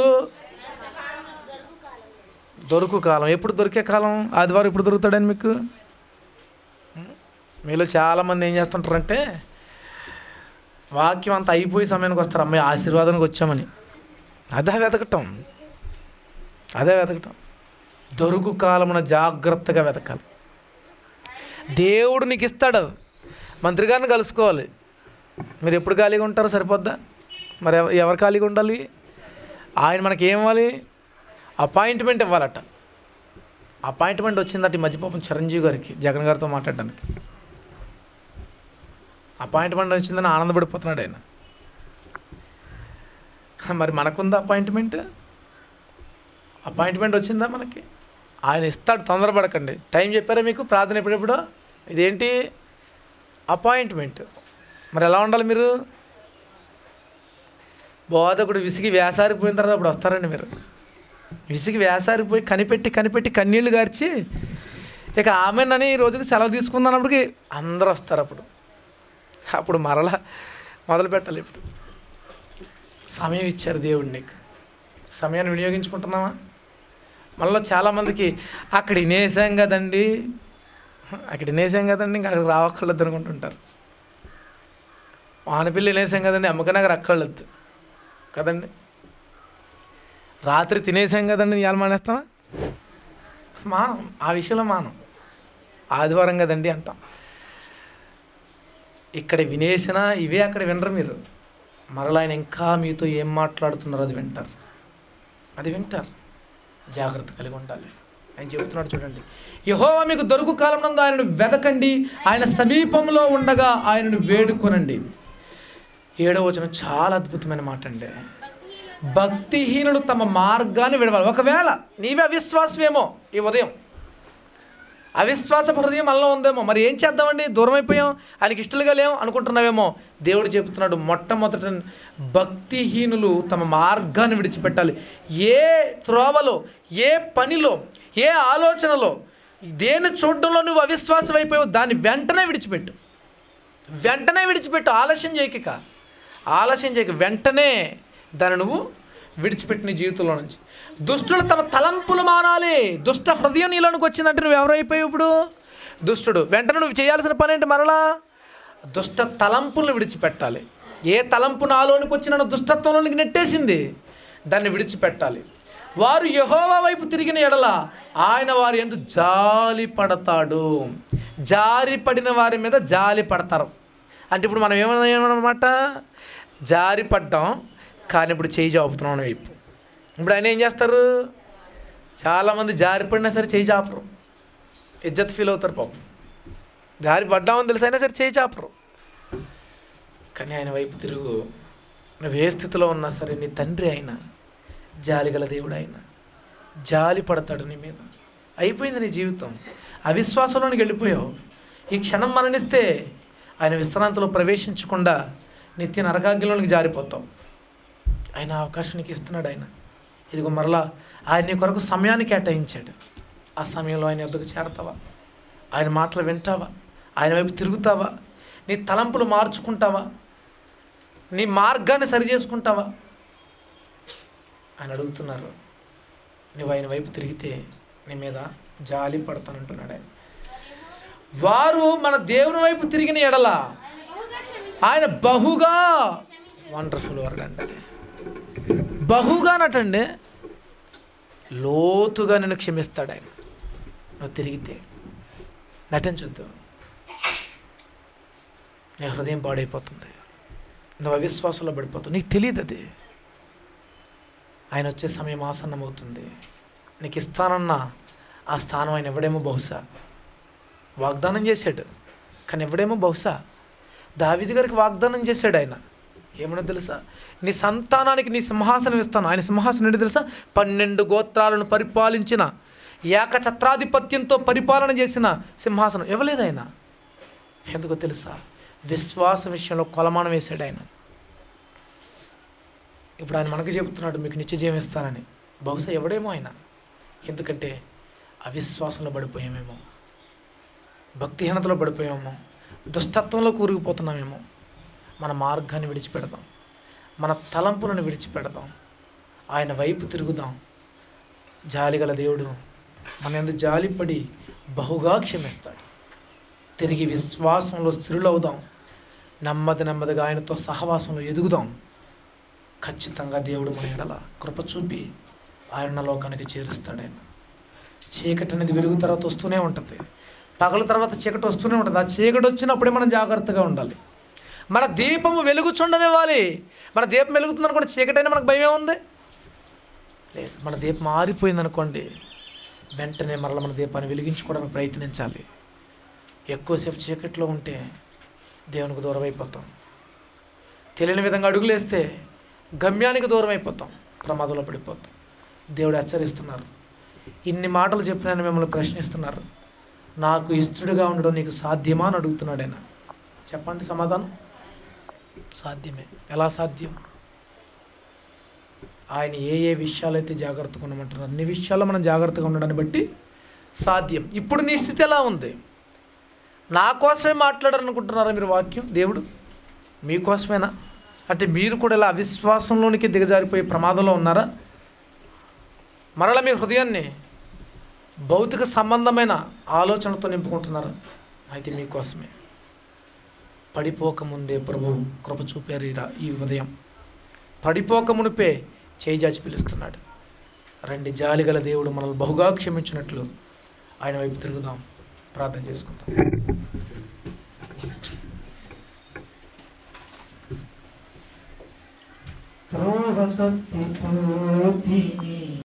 దొరుకు కాలం ఎప్పుడు దొరికే కాలం ఆదివారం ఎప్పుడు దొరుకుతాడని మీకు మీలో చాలామంది ఏం చేస్తుంటారంటే వాక్యం అంతా అయిపోయే సమయానికి వస్తారు అమ్మాయి ఆశీర్వాదానికి వచ్చామని అదే వెతకటం అదే వెతకటం దొరుకు కాలమున జాగ్రత్తగా వెతకాలి దేవుడు నీకు ఇస్తాడు మంత్రి గారిని కలుసుకోవాలి మీరు ఎప్పుడు ఖాళీగా ఉంటారో సరిపోద్దా మరి ఎవ- ఎవరు ఖాళీగా ఉండాలి ఆయన మనకి ఏం ఇవ్వాలి అపాయింట్మెంట్ ఇవ్వాలట అపాయింట్మెంట్ వచ్చిందట ఈ మధ్యపాపం చిరంజీవి గారికి జగన్ గారితో మాట్లాడడానికి అపాయింట్మెంట్ వచ్చిందని ఆనందపడిపోతున్నాడు ఆయన మరి మనకుందా అపాయింట్మెంట్ అపాయింట్మెంట్ వచ్చిందా మనకి ఆయన ఇస్తాడు తొందరపడకండి టైం చెప్పారా మీకు ప్రార్థన ఎప్పుడెప్పుడు ఇదేంటి అపాయింట్మెంట్ మరి ఎలా ఉండాలి మీరు బోధకుడు విసిగి వేసారిపోయిన తర్వాత అప్పుడు వస్తారండి మీరు విసిగి వేసారిపోయి కనిపెట్టి కనిపెట్టి కన్నీళ్లు గార్చి ఇక ఆమెనని ఈ రోజుకి సెలవు తీసుకుందన్నప్పటికి అందరూ వస్తారు అప్పుడు అప్పుడు మరలా మొదలు పెట్టాలి ఇప్పుడు సమయం ఇచ్చారు దేవుడు నీకు సమయాన్ని వినియోగించుకుంటున్నావా మళ్ళీ చాలామందికి అక్కడ వినేసాం కదండి అక్కడ వినేసాం కదండి ఇంకా అక్కడికి రావక్కర్లేదు అనుకుంటుంటారు వానపిల్లి వినేసాం కదండి అమ్మకనగర్ అక్కర్లేదు కదండి రాత్రి తినేసాం కదండి ఇవాళ మానేస్తామా మానం ఆ విషయంలో మానం ఆదివారం కదండి అంటాం ఇక్కడ వినేసినా ఇవే అక్కడ వినరు మీరు మరలా ఆయన ఇంకా మీతో ఏం మాట్లాడుతున్నారో అది వింటారు అది వింటారు జాగ్రత్త కలిగి ఉండాలి ఆయన చెబుతున్నాడు చూడండి యహోవా మీకు దొరుకు కాలం నందు ఆయనను వెదకండి ఆయన సమీపంలో ఉండగా ఆయనను వేడుకొనండి ఏడవ వచనం చాలా అద్భుతమైన మాట అండి భక్తిహీనులు తమ మార్గాన్ని విడవాలి ఒకవేళ నీవే అవిశ్వాసమేమో ఈ ఉదయం అవిశ్వాస హృదయం మనలో ఉందేమో మరి ఏం చేద్దామండి దూరం అయిపోయాం ఆయనకి ఇష్టలుగా లేం అనుకుంటున్నావేమో దేవుడు చెబుతున్నాడు మొట్టమొదట భక్తిహీనులు తమ మార్గాన్ని విడిచిపెట్టాలి ఏ త్రోవలో ఏ పనిలో ఏ ఆలోచనలో దేని చూడడంలో నువ్వు అవిశ్వాసం అయిపోయావు దాన్ని వెంటనే విడిచిపెట్టు వెంటనే విడిచిపెట్టు ఆలస్యం చేయక ఆలస్యం చేయక వెంటనే దాన్ని నువ్వు విడిచిపెట్టి నీ జీవితంలో నుంచి దుష్టులు తమ తలంపులు మానాలి దుష్ట హృదయం నీలోనికి వచ్చిందంటే నువ్వు ఎవరైపోయావు ఇప్పుడు దుష్టుడు వెంటనే నువ్వు చేయాల్సిన పని ఏంటి మరలా దుష్ట తలంపులను విడిచిపెట్టాలి ఏ తలంపు నాలోనికి వచ్చిన దుష్టత్వంలోనికి నెట్టేసింది దాన్ని విడిచిపెట్టాలి వారు యహోవా వైపు తిరిగిన ఎడల ఆయన వారి ఎందు జాలి పడతాడు జారి పడిన వారి మీద జాలి పడతారు అంటే ఇప్పుడు మనం ఏమన్నమాట జారి పడ్డాం కానీ ఇప్పుడు చేయి జాపుతున్నాం అనే వైపు ఇప్పుడు ఆయన ఏం చేస్తారు చాలామంది జారి పడినా సరే చేయి చాపరు ఇజ్జత్ ఫీల్ అవుతారు పాపం జారి పడ్డామని తెలిసి అయినా సరే చేయి చాపరు కానీ ఆయన వైపు తిరుగు నువ్వు ఏ స్థితిలో ఉన్నా సరే నీ తండ్రి అయినా జాలిగల దేవుడు ఆయన జాలి పడతాడు నీ మీద అయిపోయింది నీ జీవితం అవిశ్వాసంలోనికి వెళ్ళిపోయావు ఈ క్షణం మరణిస్తే ఆయన విశ్రాంతిలో ప్రవేశించకుండా నిత్య నరకాగ్నిలోనికి జారిపోతావు ఆయన అవకాశం నీకు ఇస్తున్నాడు ఆయన ఇదిగో మరలా ఆయన నీ కొరకు సమయాన్ని కేటాయించాడు ఆ సమయంలో ఆయన ఎద్దకు చేరతావా ఆయన మాటలు వింటావా ఆయన వైపు తిరుగుతావా నీ తలంపులు మార్చుకుంటావా నీ మార్గాన్ని సరి చేసుకుంటావా ఆయన అడుగుతున్నారు నువ్వు ఆయన వైపు తిరిగితే నీ మీద జాలి పడతానంటున్నాడు ఆయన వారు మన దేవుని వైపు తిరిగిన ఎడల ఆయన ఆయన బహుగా క్షమించి బహుగా వండర్ఫుల్ వర్డ్ అండి అది బహుగానటండి లోతుగా నేను క్షమిస్తాడు ఆయన నువ్వు తిరిగితే నటించొద్దు నీ హృదయం పాడైపోతుంది నువ్వు అవిశ్వాసంలో పడిపోతావు నీకు తెలియదు అది ఆయన వచ్చే సమయం ఆసన్నమవుతుంది నీకు ఇస్తానన్న ఆ స్థానం ఆయన ఎవడేమో బహుశా వాగ్దానం చేశాడు కానీ ఎవడేమో బహుశా దావిది గారికి వాగ్దానం చేశాడు ఆయన ఏమన్నా తెలుసా నీ సంతానానికి నీ సింహాసనం ఇస్తాను ఆయన సింహాసనం ఏంటి తెలుసా పన్నెండు గోత్రాలను పరిపాలించిన ఏకఛత్రాధిపత్యంతో పరిపాలన చేసిన సింహాసనం ఇవ్వలేదు ఆయన ఎందుకో తెలుసా విశ్వాసం విషయంలో కొలమానం వేశాడు ఆయన ఇప్పుడు ఆయన మనకు చెబుతున్నాడు మీకు నిత్య జీవం ఇస్తానని బహుశా ఎవడేమో ఆయన ఎందుకంటే అవిశ్వాసంలో పడిపోయామేమో భక్తిహీనతలో పడిపోయామో దుష్టత్వంలో కూరుకుపోతున్నామేమో మన మార్గాన్ని విడిచిపెడదాం మన తలంపులను విడిచిపెడదాం ఆయన వైపు తిరుగుదాం జాలిగల దేవుడు మన ఎందు జాలిపడి బహుగా క్షమిస్తాడు తిరిగి విశ్వాసంలో స్థిరులవుదాం నెమ్మది నెమ్మదిగా ఆయనతో సహవాసంలో ఎదుగుదాం ఖచ్చితంగా దేవుడు మన ఎడల కృప చూపి ఆయన లోకానికి చేరుస్తాడు ఆయన చీకటి అనేది వెలుగు తర్వాత వస్తూనే ఉంటుంది పగల తర్వాత చీకటి వస్తూనే ఉంటుంది ఆ చీకటి వచ్చినప్పుడే మనం జాగ్రత్తగా ఉండాలి మన దీపము వెలుగుచుండనివ్వాలి మన దీపం వెలుగుతుంది అనుకోండి చీకటైనా మనకు భయమే ఉంది లేదు మన దీపం ఆరిపోయింది అనుకోండి వెంటనే మరల మన దీపాన్ని వెలిగించుకోవడానికి ప్రయత్నించాలి ఎక్కువసేపు చీకట్లో ఉంటే దేవునికి దూరం అయిపోతాం తెలియని విధంగా అడుగులేస్తే గమ్యానికి దూరం అయిపోతాం ప్రమాదంలో పడిపోతాం దేవుడు హెచ్చరిస్తున్నారు ఇన్ని మాటలు చెప్పిన మిమ్మల్ని ప్రశ్నిస్తున్నారు నాకు ఇష్టడుగా ఉండడం నీకు సాధ్యమా అని అడుగుతున్నాడు ఆయన చెప్పండి సమాధానం సాధ్యమే ఎలా సాధ్యం ఆయన ఏ ఏ విషయాలైతే జాగ్రత్తగా ఉండమంటున్నారు అన్ని విషయాల్లో మనం జాగ్రత్తగా ఉండడాన్ని బట్టి సాధ్యం ఇప్పుడు నీ స్థితి ఎలా ఉంది నా కోసమే మాట్లాడారనుకుంటున్నారా మీరు వాక్యం దేవుడు మీకోసమేనా అంటే మీరు కూడా ఇలా అవిశ్వాసంలోనికి దిగజారిపోయే ప్రమాదంలో ఉన్నారా మరల మీ హృదయాన్ని భౌతిక సంబంధమైన ఆలోచనతో నింపుకుంటున్నారు అయితే మీకోసమే పడిపోకముందే ప్రభు కృప చూపారు ఈ రా- ఈ ఉదయం పడిపోక మునిపే చేజాచి పిలుస్తున్నాడు రండి జాలిగల దేవుడు మనల్ని బహుగా క్షమించినట్లు ఆయన వైపు తిరుగుదాం ప్రార్థన చేసుకుందాం సర్వశక్తి